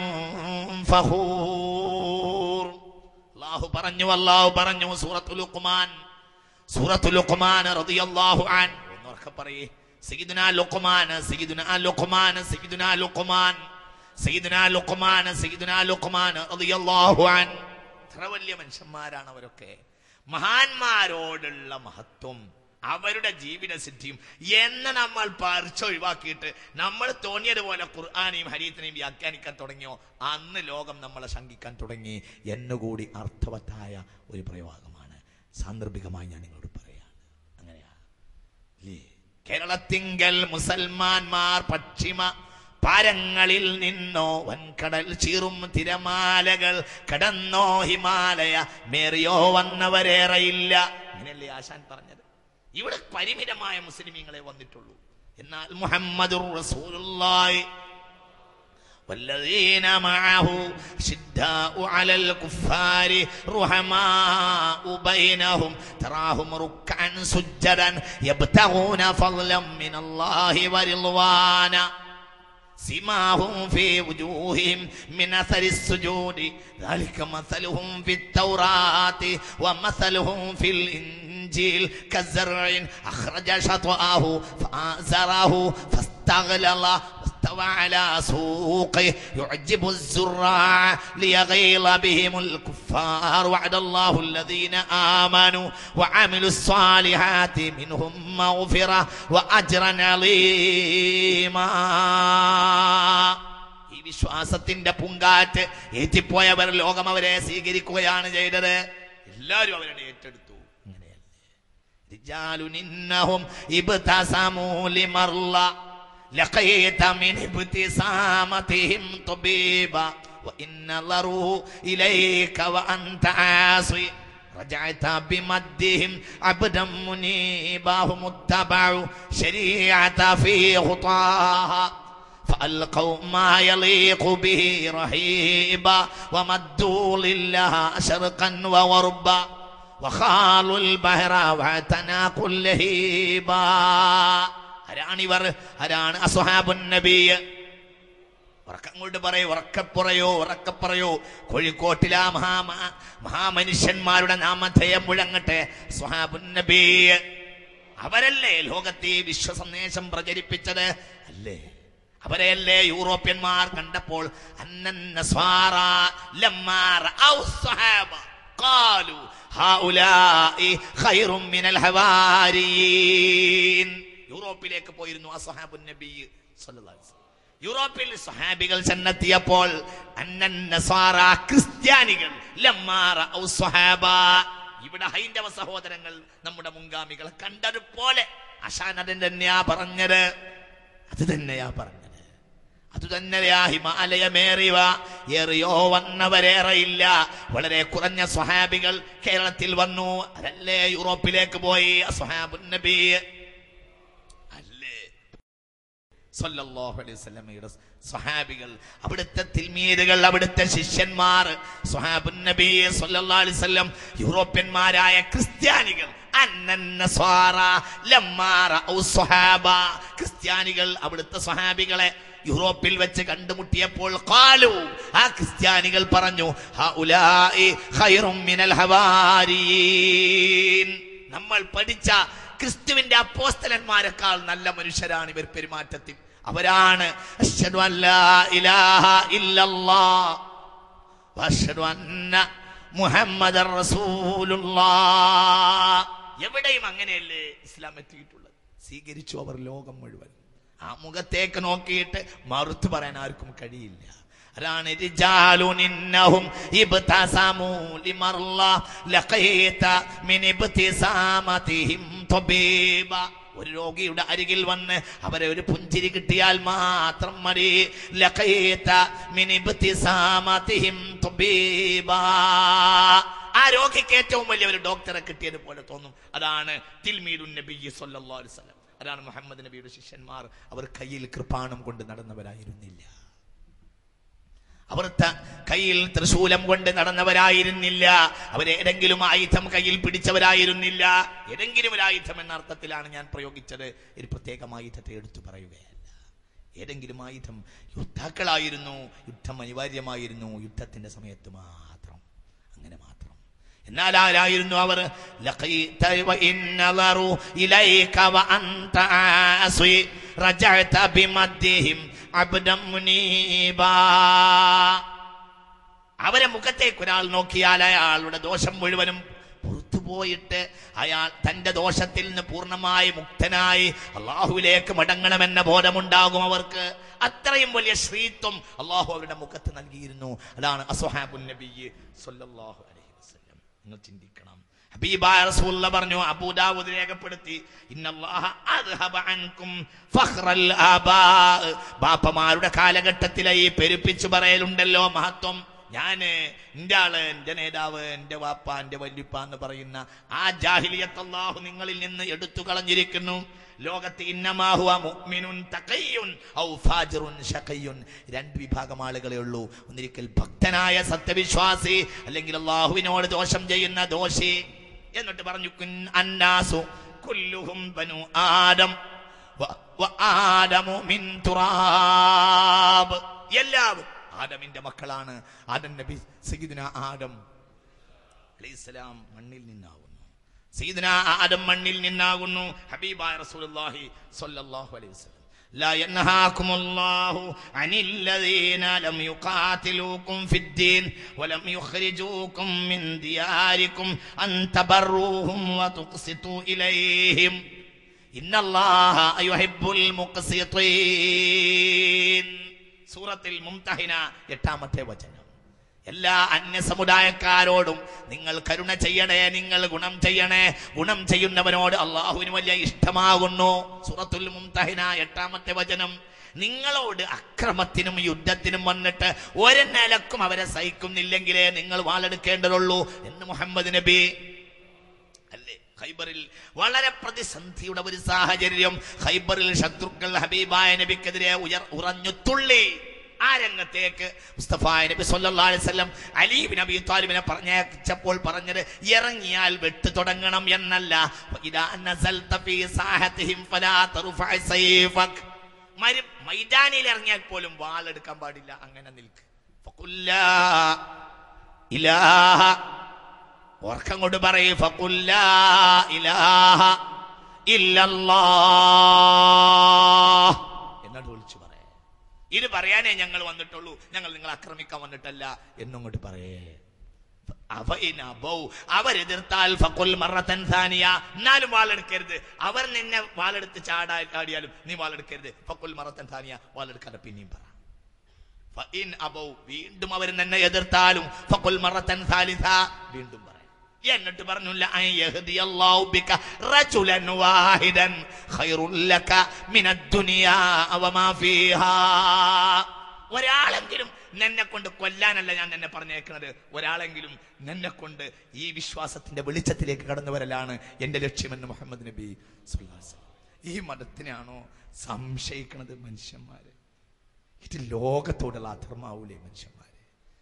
S1: ഫഖൂർ അല്ലാഹു പറഞ്ഞു അല്ലാഹു പറഞ്ഞു സൂറത്തു ലുഖ്മാൻ സൂറത്തു ലുഖ്മാൻ റളിയല്ലാഹു അൻ ഒന്നുറക്കെ പറയേ സയ്യിദുന ലുഖ്മാൻ സയ്യിദുന ലുഖ്മാൻ സയ്യിദുന ലുഖ്മാൻ സയ്യിദുന ലുഖ്മാൻ സയ്യിദുന ലുഖ്മാൻ റളിയല്ലാഹു അൻ എത്ര വലിയ മനുഷ്യന്മാരാണ് അവരൊക്കെ മഹാന്മാരോടുള്ള മഹത്വം അവരുടെ ജീവിത സിദ്ധിയും എന്ന് നമ്മൾ പറിച്ചൊഴിവാക്കിയിട്ട് നമ്മൾ തോന്നിയതുപോലെ ഖുർആാനെയും ഹരീത്തിനെയും വ്യാഖ്യാനിക്കാൻ തുടങ്ങിയോ അന്ന് ലോകം നമ്മളെ ശങ്കിക്കാൻ തുടങ്ങി എന്നുകൂടി അർത്ഥവത്തായ ഒരു പ്രയോഗമാണ് സാന്ദർഭികമായി ഞാൻ നിങ്ങളോട് പറയാണ് അങ്ങനെയാ ഇല്ലേ കേരളത്തിങ്കൽ മുസൽമാന്മാർ പശ്ചിമ പാരങ്ങളിൽ നിന്നോ വൻകടൽ ചീറും തിരമാലകൾ കടന്നോ ഹിമാലയ മേറിയോ വന്നവരേറെയില്ല അങ്ങനെയല്ലേ ആശാൻ പറഞ്ഞത് ഇവിടെ പരിമിതമായ മുസ്ലിമീങ്ങളെ വന്നിട്ടുള്ളൂ എന്നാൽ മുഹമ്മദുർ റസൂലുള്ളാഹി والذين معه شداء على الكفار رحماء بينهم تراهم ركعا سجدا يبتغون فضلا من الله ورضوانا سماهم في وجوههم من اثر السجود ذلك مثلهم في التوراة ومثلهم في الإنجيل إنجيل كزرع أخرج شطأه فآزره فاستغلظ واستوى على سوقه يعجب الزراع ليغيظ بهم الكفار وعد الله الذين آمنوا وعملوا الصالحات منهم مغفرة وأجرا عظيما ഈ വിശ്വാസത്തിന്റെ പൂങ്കാറ്റ് ഏറ്റിപ്പോയവർ ലോകം അവരെ സ്വീകരിക്കുകയാണ് ചെയ്തത് എല്ലാവരും അവരുടെ ഏറ്റെടുത്തു അങ്ങനെയല്ലേ رجال إنهم ابتسموا لمرضى لقيت من ابتسامتهم طبيبا وإن نظروا إليك وأنت عاصي رجعت بمدهم عبدا منيبا هم اتبعوا شريعة في خطاها فألقوا ما يليق به رهيبا ومدوا لله شرقا وغربا وخالوا البحر واعتنى كل هيبا ആരാണിവർ ആരാണ് അസുഹാബുൻ നബിയ് ഉറക്കം കൊണ്ട് പറയൂ ഉറക്കപ്പുറയോ ഉറക്കപ്പറയോ കോഴിക്കോട്ടിലെ ആ മഹാ മഹാ- മഹാമനുഷ്യന്മാരുടെ നാമധേയം മുഴങ്ങട്ടെ സുഹാബുൻ നബിയ് അവരല്ലേ ലോകത്തെ ഈ വിശ്വ സന്ദേശം പ്രചരിപ്പിച്ചത് അല്ലേ അവരെയല്ലേ യൂറോപ്യന്മാർ കണ്ടപ്പോൾ അന്നൻ നസ്വാറ ലമ്മാ റഅൗ സ്വഹാബ ഖാലു ഹൗലാഇ ഖൈറും മിനൽ ഹവാരിയീൻ യൂറോപ്പിലേക്ക് പോയിരുന്നു ആ സ്വഹാബുൻ നബി സല്ലല്ലാഹു അലൈഹി വസല്ലം യൂറോപ്പിൽ സ്വഹാബികൾ ചെന്നെത്തിയപ്പോൾ അന്നൻ നസ്വാറ ക്രിസ്ത്യാനികൾ ലമ്മാ റഅൗ സ്വഹാബ ഇവിടെ ഹൈന്ദവ സഹോദരങ്ങൾ നമ്മുടെ മുൻഗാമികളെ കണ്ടതുപോലെ അശാനദൻ തന്നെയാ പറഞ്ഞത് അത് തന്നെയാ പറഞ്ഞത് അത് തന്നെയാ ഹിമാലയമേറിവ ഏറിയോ വന്നവരേറെയില്ല വളരെ കുറഞ്ഞ സ്വഹാബികൾ കേരളത്തിൽ വന്നു അതല്ലേ യൂറോപ്പിലേക്ക് പോയി സ്വഹാബുൻ നബി അല്ലേ സല്ലല്ലാഹു അലൈഹി വസല്ലമയുടെ സ്വഹാബികൾ അവിടുത്തെ തിൽമീദുകൾ അവിടുത്തെ ശിഷ്യന്മാർ സ്വഹാബുൻ നബി സല്ലല്ലാഹു അലൈഹി വസല്ലം യൂറോപ്യന്മാരായ ക്രിസ്ത്യാനികൾ അന്നൻ നസ്വാറ ലമ്മാ റഅൗ സ്വഹാബ ക്രിസ്ത്യാനികൾ അവിടുത്തെ സ്വഹാബികളെ യൂറോപ്പിൽ വെച്ച് കണ്ടുമുട്ടിയപ്പോൾ കാലു ആ ക്രിസ്ത്യാനികൾ പറഞ്ഞു ഹൗലാഇ ഖൈറും മിനൽ ഹവാരിയീൻ നമ്മൾ പഠിച്ച ക്രിസ്തുവിന്റെ അപ്പോസ്തലന്മാരെക്കാൾ നല്ല മനുഷ്യരാണ് ഇവർ പെരുമാറ്റത്തിൽ അവരാണ് അശ്ഹദു അല്ലാ ഇലാഹ ഇല്ലല്ലാഹ് വഅശ്ഹദു അന്ന മുഹമ്മദർ റസൂലുള്ളാഹ് എവിടെയും അങ്ങനെയല്ലേ ഇസ്ലാം എത്തിയിട്ടുള്ളത് സ്വീകരിച്ചു അവർ ലോകം മുഴുവൻ ആ മുഖത്തേക്ക് നോക്കിയിട്ട് മറുത്തു പറയാൻ ആർക്കും കഴിയില്ല അതാണ് رجال إنهم ابتسموا لمرضى لقيت من ابتسامتهم طبيبا ഒരു രോഗിയുടെ അരികിൽ വന്ന് അവരെ ഒരു പുഞ്ചിരി കിട്ടിയാൽ മാത്രം മതി ലഖീത മിൻ ഇബ്തിസാമതിഹിം തുബീബാ ആ രോഗിക്ക് ഏറ്റവും വലിയ ഒരു ഡോക്ടറെ കിട്ടിയത് പോലെ തോന്നും അതാണ് തിൽമീദുൻ നബി സല്ലല്ലാഹു അലൈഹി വസല്ലം അതാണ് മുഹമ്മദ് നബിയുടെ ശിഷ്യന്മാർ അവർ കയ്യിൽ കൃപാണം കൊണ്ട് നടന്നവരായിരുന്നില്ല അവർ ത- കയ്യിൽ തൃശൂലം കൊണ്ട് നടന്നവരായിരുന്നില്ല അവരേതെങ്കിലും ആയുധം കയ്യിൽ പിടിച്ചവരായിരുന്നില്ല ഏതെങ്കിലും ഒരു ആയുധം എന്ന അർത്ഥത്തിലാണ് ഞാൻ പ്രയോഗിച്ചത് ഒരു പ്രത്യേകം ആയുധത്തെ എടുത്തു പറയുകയല്ല ഏതെങ്കിലും ആയുധം യുദ്ധാക്കളായിരുന്നു യുദ്ധം അനിവാര്യമായിരുന്നു യുദ്ധത്തിന്റെ സമയത്ത് മാത്രം അങ്ങനെ മാത്രം എന്നാൽ ആരായിരുന്നു അവർ ലഖീത വഇൻ നളറു ഇലൈക വഅൻത ആസി റജഅത ബിമദ്ദിഹിം അബ്ദം മുനീബാ അവരെ മുഖത്തേക്ക് ഒരാൾ നോക്കിയാൽ അയാളുടെ ദോഷം മുഴുവനും പുറത്തുപോയിട്ട് അയാൾ തന്റെ ദോഷത്തിൽ നിന്ന് പൂർണ്ണമായി മുക്തനായി അള്ളാഹുവിലേക്ക് മടങ്ങണമെന്ന ബോധമുണ്ടാകും അവർക്ക് അത്രയും വലിയ ശ്രീത്വം അള്ളാഹു അവരുടെ മുഖത്ത് നൽകിയിരുന്നു അതാണ് അസുഹാബുൻ നബി സല്ലല്ലാഹു അലൈഹി വസല്ലം നിങ്ങൾ ചിന്തിക്കണം ഹബീബായ റസൂലുള്ള പറഞ്ഞു അബൂദാവൂദ് രേഖപ്പെടുത്തി ഇന്നല്ലാഹ അദ്ഹബ അൻകും ഫഖ്റൽ ആബാ ബാപ്പമാരുടെ കാലഘട്ടത്തിലെ ഈ പെരുപ്പിച്ചു പറയലുണ്ടല്ലോ മഹത്വം ഞാന് എന്റെ ആള് എന്റെ നേതാവ് എന്റെ വാപ്പ എന്റെ വല്യപ്പ എന്ന് പറയുന്ന ആ ജാഹിലിയത്ത് അല്ലാഹു നിങ്ങളിൽ നിന്ന് എടുത്തു കളഞ്ഞിരിക്കുന്നു ലോകത്ത് ഇന്നമാഹുവ മുഅ്മിനുൻ തഖയ്യുൻ ഔ ഫാജിറുൻ ശഖയ്യുൻ രണ്ട് വിഭാഗം ആളുകളെ ഉള്ളൂ ഒന്നിരിക്കൽ ഭക്തനായ സത്യവിശ്വാസി അല്ലെങ്കിൽ അള്ളാഹുവിനോട് ദോഷം ചെയ്യുന്ന ദോഷി എന്നിട്ട് പറഞ്ഞു കുൻ അന്നാസു കുല്ലുഹും ബനു ആദം വ- വ ആദമു മിൻ തുറാബ് എല്ലാവരും ആദമിന്റെ മക്കളാണ് ആദം നബി സയ്യിദുന ആദം അലൈഹിസ്സലാം മണ്ണിൽ നിന്നാവുന്നു സീദന ആദം മണ്ണിൽ നിന്നാകുന്നു ഹബീബായ റസൂലുള്ളാഹി സ്വല്ലല്ലാഹു അലൈഹി വസല്ലം لا ينهاكم الله عن الذين لم يقاتلوكم في الدين ولم يخرجوكم من دياركم أن تبروهم وتقسطوا إليهم إن الله يحب المقسطين سورة الممتحنة എട്ടാമത്തെ വചനം എല്ലാ അന്യ സമുദായക്കാരോടും നിങ്ങൾ കരുണ ചെയ്യണേ നിങ്ങൾ ഗുണം ചെയ്യണേ ഗുണം ചെയ്യുന്നവനോട് അള്ളാഹുവിന് വലിയ ഇഷ്ടമാകുന്നു സൂറത്തുൽ മുംതഹിന എട്ടാമത്തെ വചനം നിങ്ങളോട് അക്രമത്തിനും യുദ്ധത്തിനും വന്നിട്ട് ഒരു നിലക്കും അവരെ സഹിക്കുന്നില്ലെങ്കിലേ നിങ്ങൾ വാളെടുക്കേണ്ടതുള്ളൂ എന്ന് മുഹമ്മദ് നബി അല്ലേ ഖൈബറിൽ വളരെ പ്രതിസന്ധിയുടെ ഒരു സാഹചര്യം ഖൈബറിൽ ശത്രുക്കൾ ഹബീബായ നബിക്കെതിരെ ഉയർ ഉറഞ്ഞു തുള്ളി ആ രംഗത്തേക്ക് മുസ്തഫായ നബി സല്ലല്ലാഹു അലൈഹി വസല്ലം അലി ബിൻ അബി താലിബിനെ പറഞ്ഞപ്പോൾ പറഞ്ഞത് ഇറങ്ങിയാൽ വെട്ടു തുടങ്ങണം എന്നല്ല ഇദാ നസൽത ഫീ സാഹതിഹിം ഫലാ തർഫഅ സൈഫക് മരി മൈതാനിയിൽ ഇറങ്ങിയാൽ പോലും വാളെടുക്കാൻ പാടില്ല അങ്ങനെ നിൽക്ക് ഫഖുല്ലാ ഇലാഹ ഓർക്കം കൊണ്ട് പറയൂ ഫഖുല്ലാ ഇലാഹ ഇല്ലല്ലാഹ് എന്നോട് വിളിച്ചു പറയേ ഇത് പറയാനേ ഞങ്ങൾ വന്നിട്ടുള്ളൂ ഞങ്ങൾ നിങ്ങളെ ആക്രമിക്കാൻ വന്നിട്ടല്ല എന്നും കൊണ്ട് പറയേ അവയിൻ അബൗ. അവരെതിർത്താൽ ഫഖുൽ മറത്തൻ സാനിയ എന്നാലും വാളെടുക്കരുത് അവർ നിന്നെ വാളെടുത്ത് ചാടാ ചാടിയാലും നീ വാളെടുക്കരുത് ഫഖുൽ മറത്തൻ സാനിയ വാളെടുക്കാതെ പിന്നെയും പറ ഫഇൻ അബൗ. വീണ്ടും അവർ നിന്നെ എതിർത്താലും ഫഖുൽ മറത്തൻ സാലിസ വീണ്ടും പറയാം എന്നിട്ട് പറഞ്ഞു "ലഅൻ യഹ്ദിയല്ലാഹു ബിക റജുലൻ വാഹിദൻ ഖൈറുൽ ലക മിനദ് ദുനിയാ വമാ ഫീഹാ ഒരാളെങ്കിലും നിന്നെ കൊണ്ട് കൊല്ലാനല്ല ഞാൻ നിന്നെ പറഞ്ഞേക്കുന്നത് ഒരാളെങ്കിലും നിന്നെ കൊണ്ട് ഈ വിശ്വാസത്തിന്റെ വെളിച്ചത്തിലേക്ക് കടന്നു വരലാണ് എന്റെ ലക്ഷ്യമെന്ന് മുഹമ്മദ് നബി സ്വല്ലല്ലാഹു അലൈഹി വസല്ലം. ഈ മതത്തിനാണോ സംശയിക്കുന്നത് മനുഷ്യന്മാര് ഇത് ലോകത്തോടുള്ള അധർമാവൂലേ മനുഷ്യന്മാരെ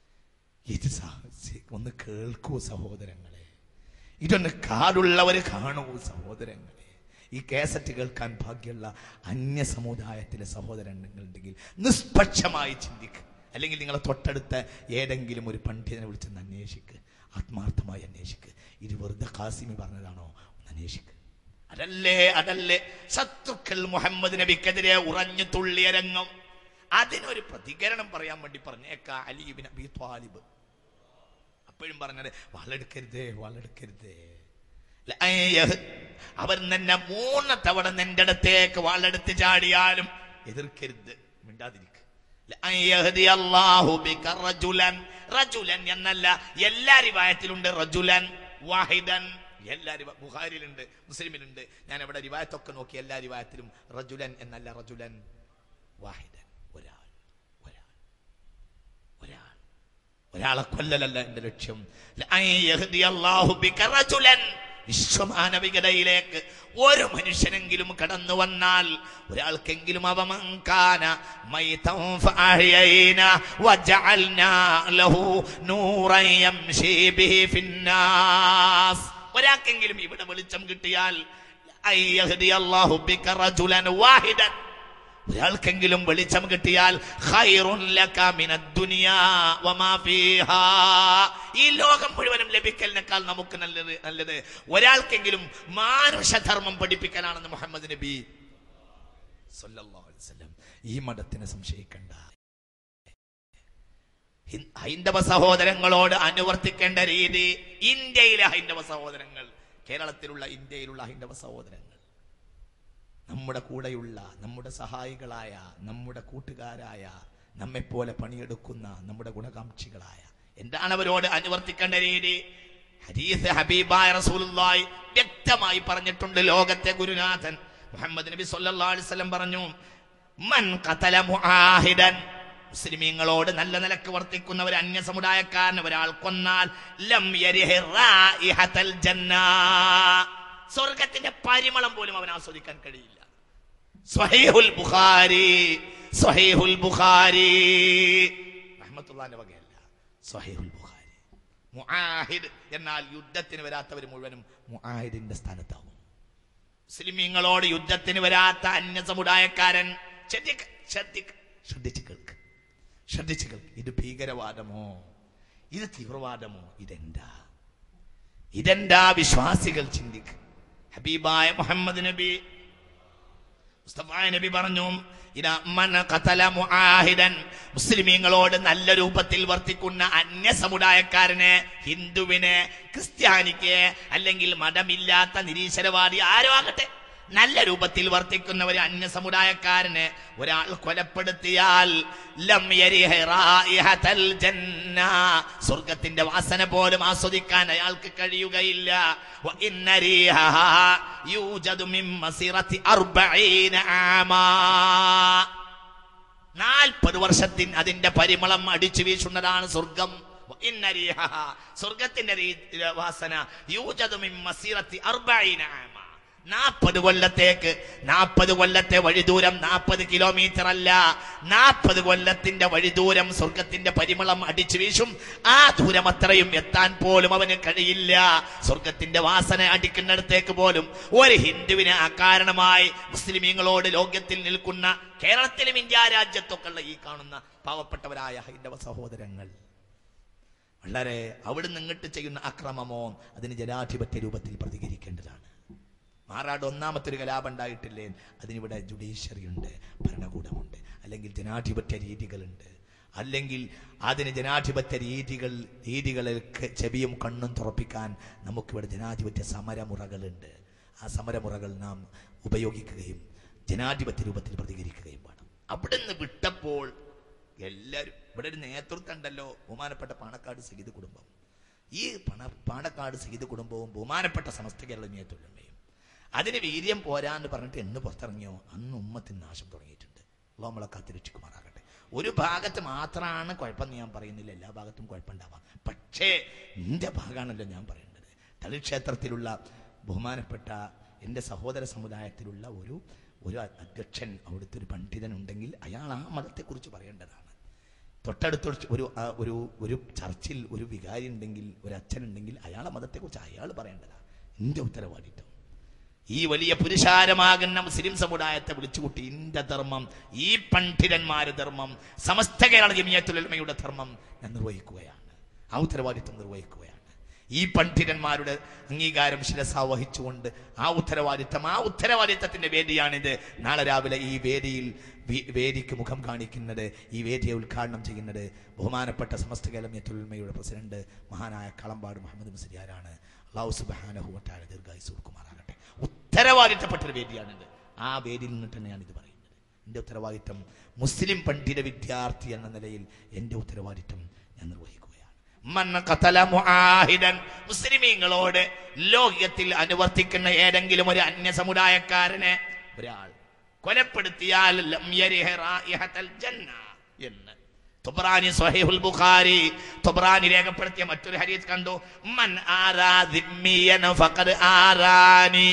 S1: ഇത് സാഹസി ഒന്ന് കേൾക്കൂ സഹോദരങ്ങളെ ഇതൊന്ന് കാടുള്ളവർ കാണൂ സഹോദരങ്ങളെ ഈ കേസറ്റ് കേൾക്കാൻ ഭാഗ്യമുള്ള അന്യ സമുദായത്തിലെ സഹോദരങ്ങളുണ്ടെങ്കിൽ നിഷ്പക്ഷമായി ചിന്തിക്കുക അല്ലെങ്കിൽ നിങ്ങളെ തൊട്ടടുത്ത ഏതെങ്കിലും ഒരു പണ്ഡിതനെ വിളിച്ചൊന്ന് അന്വേഷിക്കുക ആത്മാർത്ഥമായി അന്വേഷിക്കുക ഇത് വെറുതെ കാസിമി പറഞ്ഞതാണോ ഒന്ന് അന്വേഷിക്കുക അതല്ലേ അതല്ലേ ശത്രുക്കൾ മുഹമ്മദ് നബിക്കെതിരെ ഉറഞ്ഞു തുള്ളിയ രംഗം അതിനൊരു പ്രതികരണം പറയാൻ വേണ്ടി പറഞ്ഞേക്ക അലീബിൻ അബി ത്വാലിബ് അപ്പോഴും പറഞ്ഞത് വളെടുക്കരുതേ വളെടുക്കരുതേ ലഅയ്യഹ്. അവർ നിന്നെ മൂന്ന് തവണ നിന്റെ അടുത്തേക്ക് വാളെടുത്ത് ചാടിയാലും എതിർക്കരുത് മിണ്ടാതിരിക്കുക ലഅയ്യഹ്ദിയല്ലാഹു ബിക റജുലൻ. റജുലൻ എന്നല്ല എല്ലാ റിവായത്തിലുണ്ട് റജുലൻ വാഹിദൻ എല്ലാ റിവ- ബുഖാരിയിലുണ്ട് മുസ്ലിമിലുണ്ട് ഞാൻ ഇവിടെ റിവായത്തൊക്കെ നോക്കി എല്ലാ റിവായത്തിലും റജുലൻ എന്നല്ല റജുലൻ വാഹിദൻ ഒരാൾ ഒരാൾ ഒരാൾ ഒരാളെ കൊല്ലലല്ല എന്റെ ലക്ഷ്യം ലഅൻ യഹ്ദിയല്ലാഹു ബിക റജുലൻ. വിശ്വമാനവികതയിലേക്ക് ഒരു മനുഷ്യനെങ്കിലും കടന്നു വന്നാൽ ഒരാൾക്കെങ്കിലും അവമങ്കാന മൈതം ഫഅഹ്യൈന വജഅൽനാ ലഹു നൂറൻ യംശി ബിഹി ഫിന്നാസ് ഒരാൾക്കെങ്കിലും ഇവിടെ വെളിച്ചം കിട്ടിയാൽ ലഅൻ യഹ്ദിയല്ലാഹു ബിക റജുലൻ വാഹിദൻ ഒരാൾക്കെങ്കിലും വെളിച്ചം കിട്ടിയാൽ ഖൈറുൻ ലക മിനദ് ദുനിയാ വമാ ഫീഹാ ഈ ലോകം മുഴുവനും ലഭിക്കലിനേക്കാൾ നമുക്ക് നല്ലത് നല്ലത് ഒരാൾക്കെങ്കിലും മാനുഷധർമ്മം പഠിപ്പിക്കാനാണെന്ന് മുഹമ്മദ് നബി സല്ലല്ലാഹു അലൈഹി വസല്ലം ഈ മതത്തിനെ സംശയിക്കണ്ട ഹിൻ- ഹൈന്ദവ സഹോദരങ്ങളോട് അനുവർത്തിക്കേണ്ട രീതി ഇന്ത്യയിലെ ഹൈന്ദവ സഹോദരങ്ങൾ കേരളത്തിലുള്ള ഇന്ത്യയിലുള്ള ഹൈന്ദവ സഹോദരങ്ങൾ നമ്മുടെ കൂടെയുള്ള നമ്മുടെ സഹായികളായ നമ്മുടെ കൂട്ടുകാരായ നമ്മെപ്പോലെ പണിയെടുക്കുന്ന നമ്മുടെ ഗുണകാംക്ഷികളായ എന്താണ് അവരോട് അനുവർത്തിക്കേണ്ട രീതി ഹദീസ് ഹബീബായ റസൂലുള്ളാഹി വ്യക്തമായി പറഞ്ഞിട്ടുണ്ട് ലോകത്തെ ഗുരുനാഥൻ മുഹമ്മദ് നബി സല്ലല്ലാഹു അലൈഹി വസല്ലം പറഞ്ഞു മൻ ഖതല മുആഹിദൻ മുസ്ലിമീങ്ങളോട് നല്ല നിലക്ക് വർത്തിക്കുന്ന ഒരു അന്യ സമുദായക്കാരൻ ഒരാൾ കൊന്നാൽ ലം യരിഹി റായിഹത്തൽ ജന്ന സ്വർഗത്തിന്റെ പരിമളം പോലും അവൻ ആസ്വദിക്കാൻ കഴിയില്ല സ്വഹീഹുൽ ബുഖാരി സ്വഹീഹുൽ ബുഖാരി റഹ്മത്തുള്ളാന്റെ വകയല്ല സ്വഹീഹുൽ ബുഖാരി മുആഹിദ് എന്നാൽ യുദ്ധത്തിന് വരാത്തവർ മുഴുവനും മുആഹിദിന്റെ സ്ഥാനത്താവും മുസ്ലിമീങ്ങളോട് യുദ്ധത്തിന് വരാത്ത അന്യ സമുദായക്കാരൻ ശ്രദ്ധിക്ക ശ്രദ്ധിക്ക ശ്രദ്ധിച്ച് കേൾക്ക് ശ്രദ്ധിച്ച് കേൾക്ക് ഇത് ഭീകരവാദമോ ഇത് തീവ്രവാദമോ ഇതെന്താ ഇതെന്താ വിശ്വാസികൾ ചിന്തിക്കുക ഹബീബായ മുഹമ്മദ് നബി മുസ്തഫായ നബി പറഞ്ഞു ഇതാ മന ഖതല മുആഹിദൻ മുസ്ലിമീങ്ങളോട് നല്ല രൂപത്തിൽ വർത്തിക്കുന്ന അന്യ സമുദായക്കാരനെ ഹിന്ദുവിനെ ക്രിസ്ത്യാനിക്ക് അല്ലെങ്കിൽ മതമില്ലാത്ത നിരീശ്വരവാദി ആരോ ആകട്ടെ നല്ല രൂപത്തിൽ വർത്തിക്കുന്ന ഒരു അന്യ സമുദായക്കാരനെ ഒരാൾ കൊലപ്പെടുത്തിയാൽ ലം യരിഹ റായിഹതൽ ജന്ന സ്വർഗത്തിന്റെ വാസന പോലും ആസ്വദിക്കാൻ അയാൾക്ക് കഴിയുകയില്ല വ ഇന്ന റീഹഹാ യൂജദു മിൻ മസിറത്തി അർബഈന ആമാ നാൽപ്പത് വർഷത്തിൻ അതിന്റെ പരിമളം അടിച്ചു വീശുന്നതാണ് സ്വർഗം വ ഇന്ന റീഹഹാ സ്വർഗത്തിന്റെ രീ- വാസന യൂജദു മിൻ മസിറത്തി അർബഈന ആമാ നാൽപ്പത് കൊല്ലത്തേക്ക് നാൽപ്പത് കൊല്ലത്തെ വഴിദൂരം നാൽപ്പത് കിലോമീറ്റർ അല്ല നാൽപ്പത് കൊല്ലത്തിന്റെ വഴിദൂരം സ്വർഗത്തിന്റെ പരിമളം അടിച്ചു വീശും ആ ദൂരം അത്രയും എത്താൻ പോലും അവന് കഴിയില്ല സ്വർഗത്തിന്റെ വാസന അടിക്കുന്നിടത്തേക്ക് പോലും ഒരു ഹിന്ദുവിന് അകാരണമായി മുസ്ലിമീങ്ങളോട് ലോകത്തിൽ നിൽക്കുന്ന കേരളത്തിലും ഇന്ത്യ രാജ്യത്തൊക്കെ ഉള്ള ഈ കാണുന്ന പാവപ്പെട്ടവരായ ഹൈന്ദവ സഹോദരങ്ങൾ വളരെ അവിടുന്ന് ഇങ്ങോട്ട് ചെയ്യുന്ന അക്രമമോ അതിന് ജനാധിപത്യ രൂപത്തിൽ പ്രതികരിക്കേണ്ടതാണ് മാറാട് ഒന്നാമത്തെ ഒരു കലാപം ഉണ്ടായിട്ടില്ലേ അതിനിവിടെ ജുഡീഷ്യറി ഉണ്ട് ഭരണകൂടമുണ്ട് അല്ലെങ്കിൽ ജനാധിപത്യ രീതികളുണ്ട് അല്ലെങ്കിൽ അതിന് ജനാധിപത്യ രീതികൾ രീതികൾക്ക് ചെവിയും കണ്ണും തുറപ്പിക്കാൻ നമുക്കിവിടെ ജനാധിപത്യ സമരമുറകളുണ്ട് ആ സമരമുറകൾ നാം ഉപയോഗിക്കുകയും ജനാധിപത്യ രൂപത്തിൽ പ്രതികരിക്കുകയും വേണം അവിടുന്ന് വിട്ടപ്പോൾ എല്ലാവരും ഇവിടെ ഒരു നേതൃത്വം ഉണ്ടല്ലോ ബഹുമാനപ്പെട്ട പാണക്കാട് സഹിത കുടുംബം ഈ പണ പാണക്കാട് സഹിത കുടുംബവും ബഹുമാനപ്പെട്ട സമസ്ത കേരള നേതൃത്വമയും അതിന് വീര്യം പോരാന്ന് പറഞ്ഞിട്ട് എന്ന് പുറത്തിറങ്ങിയോ അന്ന് ഉമ്മത്തിന് നാശം തുടങ്ങിയിട്ടുണ്ട് അള്ളാഹ് നമ്മളെ കാത്തിരക്ഷിക്കുമാറാകട്ടെ ഒരു ഭാഗത്ത് മാത്രമാണ് കുഴപ്പമെന്ന് ഞാൻ പറയുന്നില്ല എല്ലാ ഭാഗത്തും കുഴപ്പമുണ്ടാവാം പക്ഷേ എൻ്റെ ഭാഗമാണല്ലോ ഞാൻ പറയേണ്ടത് തളിക്ഷേത്രത്തിലുള്ള ബഹുമാനപ്പെട്ട എൻ്റെ സഹോദര സമുദായത്തിലുള്ള ഒരു ഒരു അധ്യക്ഷൻ അവിടുത്തെ ഒരു പണ്ഡിതൻ ഉണ്ടെങ്കിൽ അയാൾ ആ മതത്തെക്കുറിച്ച് പറയേണ്ടതാണ് തൊട്ടടുത്ത ഒരു ആ, ഒരു ഒരു ചർച്ചിൽ ഒരു വികാരി ഉണ്ടെങ്കിൽ ഒരു അച്ഛൻ ഉണ്ടെങ്കിൽ അയാളെ മതത്തെക്കുറിച്ച് അയാൾ പറയേണ്ടതാണ് എൻ്റെ ഉത്തരവാദിത്വം ഈ വലിയ പുരുഷാരമാകുന്ന മുസ്ലിം സമുദായത്തെ വിളിച്ചുകൂട്ടി ഇന്റെ ധർമ്മം ഈ പണ്ഡിതന്മാരുടെ ധർമ്മം സമസ്ത കേരള ജമിയത്തുലമയുടെ ധർമ്മം ഞാൻ നിർവഹിക്കുകയാണ് ആ ഉത്തരവാദിത്വം നിർവഹിക്കുകയാണ് ഈ പണ്ഡിതന്മാരുടെ അംഗീകാരം ശിരസ വഹിച്ചുകൊണ്ട് ആ ഉത്തരവാദിത്തം ആ ഉത്തരവാദിത്തത്തിന്റെ വേദിയാണിത് നാളെ രാവിലെ ഈ വേദിയിൽ വി- വേദിക്ക് മുഖം കാണിക്കുന്നത് ഈ വേദിയെ ഉദ്ഘാടനം ചെയ്യുന്നത് ബഹുമാനപ്പെട്ട സമസ്ത കേരളമയത്തുൽമയുടെ പ്രസിഡന്റ് മഹാനായ കളമ്പാട് മുഹമ്മദ് മുസ്ലിയാരാണ് അള്ളാഹു സുബാനഹുവട്ടായ ദീർഘായുസ് കൊടുക്കുമാറാകട്ടെ ഉത്തരവാദിത്തപ്പെട്ട ഒരു വേദിയാണിത് ആ വേദിയിൽ നിന്നിട്ട് തന്നെയാണ് ഇത് പറയുന്നത് എൻ്റെ ഉത്തരവാദിത്തം മുസ്ലിം പണ്ഡിത വിദ്യാർത്ഥി എന്ന നിലയിൽ എൻ്റെ ഉത്തരവാദിത്തം ഞാൻ നിർവഹിക്കുകയാണ് മൻ ഖതല മുആഹിദൻ മുസ്ലിമീങ്ങളോട് ലോകത്തിൽ അനുവർത്തിക്കുന്ന ഏതെങ്കിലും ഒരു അന്യ സമുദായക്കാരനെ ഒരാൾ കൊലപ്പെടുത്തിയാൽ ലം യരിഹ റായിഹത്തൽ ജന്ന എന്ന് തുബ്രാനി സ്വഹീഹുൽ ബുഖാരി തുബ്രാനി രേഖപ്പെടുത്തിയ മറ്റൊരു ഹദീസ് കണ്ടു മൻ ആരാ ദിമ്മിയൻ ഫഖദ് ആരാനി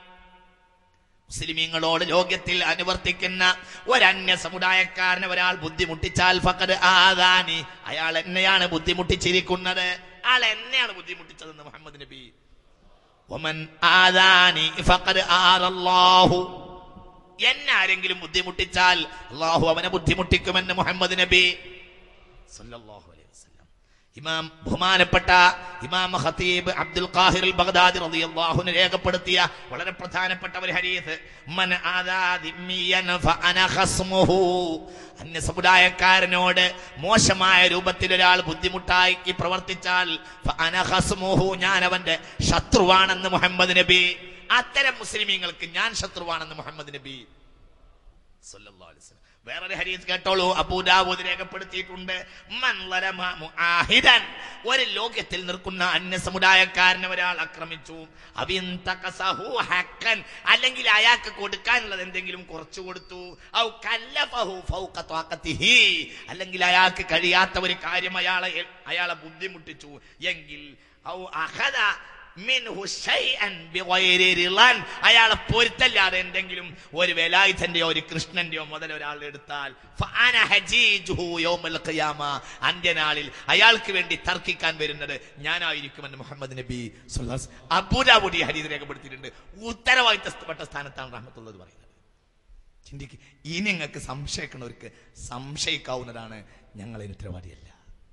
S1: മുസ്ലിമീങ്ങളോട് ലോകത്തിൽ അനുവർത്തിക്കുന്ന ഒരന്യ സമുദായക്കാരനെ ഒരാൾ ബുദ്ധിമുട്ടിച്ചാൽ ഫഖദ് ആദാനി അയാൾ എന്നെയാണ് ബുദ്ധിമുട്ടിച്ചിരിക്കുന്നത് ആൾ എന്നെയാണ് ബുദ്ധിമുട്ടിച്ചതെന്ന് മുഹമ്മദ് നബി ഒമൻ ആദാനി ഫഖദ് ആറല്ലാഹു എന്നെ ആരെങ്കിലും ബുദ്ധിമുട്ടിച്ചാൽ അള്ളാഹു അവനെ ബുദ്ധിമുട്ടിക്കുമെന്ന് മുഹമ്മദ് നബി സല്ലല്ലാഹു അലൈഹി വസല്ലം ഇമാം ബഹുമാനപ്പെട്ട ഇമാം ഖതീബ് അബ്ദുൽ ഖാഹിർ അൽ ബഗ്ദാദി റളിയല്ലാഹു അൻഹു രേഖപ്പെടുത്തിയ വളരെ പ്രധാനപ്പെട്ട ഒരു ഹദീസ് മൻ ആദാ ദിമ്മിയൻ ഫഅന ഖസ്മുഹു അന്യ സമുദായക്കാരനോട് മോശമായ രൂപത്തിൽ ഒരാൾ ബുദ്ധിമുട്ടായി പ്രവർത്തിച്ചാൽ ഫഅന ഖസ്മുഹു ഞാൻ അവന്റെ ശത്രുവാണെന്ന് മുഹമ്മദ് നബി അത്തരം മുസ്ലിമീങ്ങൾക്ക് ഞാൻ ശത്രുവാണെന്ന് മുഹമ്മദ് നബി സല്ലല്ലാഹു അലൈഹി വസല്ലം. വേറൊരു ഹരീസ് കേട്ടോളൂ അബൂദാവൂദ് രേഖപ്പെടുത്തിയിട്ടുണ്ട് മൻ ലരമ മുആഹിദൻ. ഒരു ലോകത്തിൽ നിൽക്കുന്ന അന്യ സമുദായക്കാരനെ ഒരാൾ ആക്രമിച്ചു അവിൻ തഖസഹു ഹക്കൻ അല്ലെങ്കിൽ അയാൾക്ക് കൊടുക്കാനുള്ളത് എന്തെങ്കിലും കുറച്ചു കൊടുത്തു ഔ കല്ലഫഹു ഫൗക ത്വാഖത്തിഹി. അല്ലെങ്കിൽ അയാൾക്ക് കഴിയാത്ത ഒരു കാര്യം അയാളെ അയാളെ ബുദ്ധിമുട്ടിച്ചു എങ്കിൽ ഔ അഖദ മിൻഹു ശൈഅൻ ബിഗൈരി റിളൻ. അയാളെ പൊരുത്തല്ലാതെ എന്തെങ്കിലും ഒരു വേലായുധന്റെയോ ഒരു കൃഷ്ണന്റെയോ മുതൽ ഒരാൾ എടുത്താൽ ഫഅന ഹജീജുഹു യൗമൽ ഖിയാമ. അന്ത്യനാളിൽ അയാൾക്ക് വേണ്ടി തർക്കിക്കാൻ വരുന്നത് ഞാനായിരിക്കുമെന്ന് മുഹമ്മദ് നബി സ്വല്ലല്ലാഹു അലൈഹി വസല്ലം അബൂദാവൂദ് ഈ ഹദീസ് രേഖപ്പെടുത്തിയിട്ടുണ്ട് ഉത്തരവാദിത്തപ്പെട്ട സ്ഥാനത്താണ് റഹ്മത്തുള്ളത് പറയുന്നത് ചിന്തിക്ക് ഇനി നിങ്ങൾക്ക് സംശയിക്കുന്നവർക്ക് സംശയിക്കാവുന്നതാണ് ഞങ്ങളതിന് ഉത്തരവാദിയല്ല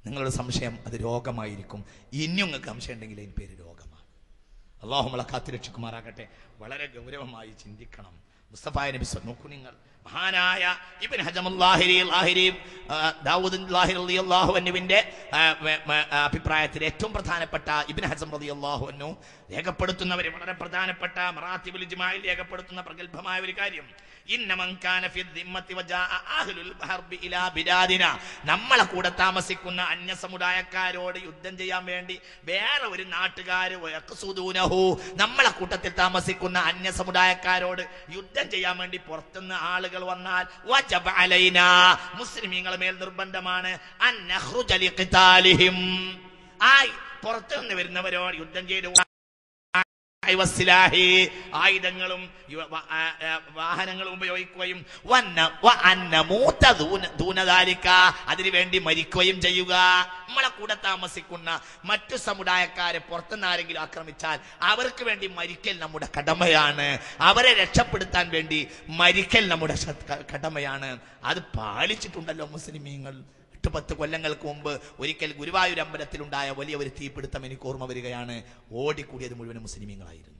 S1: നിങ്ങളുടെ സംശയം അത് രോഗമായിരിക്കും ഇനിയും നിങ്ങൾക്ക് സംശയം ഉണ്ടെങ്കിൽ അതിന് പേര് രോഗമാണ് അള്ളാഹു നമ്മളെ കാത്തുരക്ഷിക്കുമാറാകട്ടെ വളരെ ഗൗരവമായി ചിന്തിക്കണം മുസ്തഫായ നബി സ്വ- നോക്കൂ നിങ്ങൾ മഹാനായ ഇബ്ൻ ഹജം ലാഹിരി ലാഹിരി ആ, ദാവൂദ് ലാഹിരി റളിയല്ലാഹു അൻഹുവിന്റെ ആ, വ- വ- ആ, അഭിപ്രായത്തിൽ ഏറ്റവും പ്രധാനപ്പെട്ട ഇബ്ൻ ഹസം റളിയല്ലാഹു അൻഹു രേഖപ്പെടുത്തുന്നവർ വളരെ പ്രധാനപ്പെട്ട മറാത്തിബുൽ ഇജ്മായിൽ രേഖപ്പെടുത്തുന്ന പ്രഗത്ഭമായ ഒരു കാര്യം ഇന്ന മൻ കാന ഫി ദിമ്മത്തി വജാഅ അഹ്ലുൽ ഹർബി ഇലാ ബിലാദിന നമ്മളെ കൂടെ താമസിക്കുന്ന അന്യ സമുദായക്കാരോട് യുദ്ധം ചെയ്യാൻ വേണ്ടി വേറെ ഒരു നാട്ടുകാര് വയഖ്സുദൂനഹു നമ്മളെ കൂട്ടത്തിൽ താമസിക്കുന്ന അന്യ സമുദായക്കാരോട് യുദ്ധം ചെയ്യാൻ വേണ്ടി പുറത്തുനിന്ന് ആളുകൾ വന്നാൽ വജബ അലൈനാ മുസ്ലിമീങ്ങളെ മേൽ നിർബന്ധമാണ് അൻ നഖ്റുജ ലിഖിതാലിഹിം ആയി പുറത്തുനിന്ന് വരുന്നവരോട് യുദ്ധം ചെയ്ത് വസ്സിലാഹി, ആയുധങ്ങളും യു- വ- ആ, ആ, വാഹനങ്ങളും ഉപയോഗിക്കുകയും വന്ന വ അന്ന മൂത്ത ദൂന- ദൂനദാലിക അതിനു വേണ്ടി മരിക്കുകയും ചെയ്യുക നമ്മളെ കൂടെ താമസിക്കുന്ന മറ്റു സമുദായക്കാരെ പുറത്തുനിന്ന് ആരെങ്കിലും ആക്രമിച്ചാൽ അവർക്ക് വേണ്ടി മരിക്കൽ നമ്മുടെ കടമയാണ് അവരെ രക്ഷപ്പെടുത്താൻ വേണ്ടി മരിക്കൽ നമ്മുടെ ശ- ക- കടമയാണ് അത് പാലിച്ചിട്ടുണ്ടല്ലോ മുസ്ലിമീങ്ങൾ എട്ട് പത്ത് കൊല്ലങ്ങൾക്ക് മുമ്പ് ഒരിക്കൽ ഗുരുവായൂർ അമ്പലത്തിലുണ്ടായ വലിയ ഒരു തീപിടുത്തം എനിക്ക് ഓർമ്മ വരികയാണ് ഓടിക്കൂടിയത് മുഴുവൻ മുസ്ലിമീങ്ങളായിരുന്നു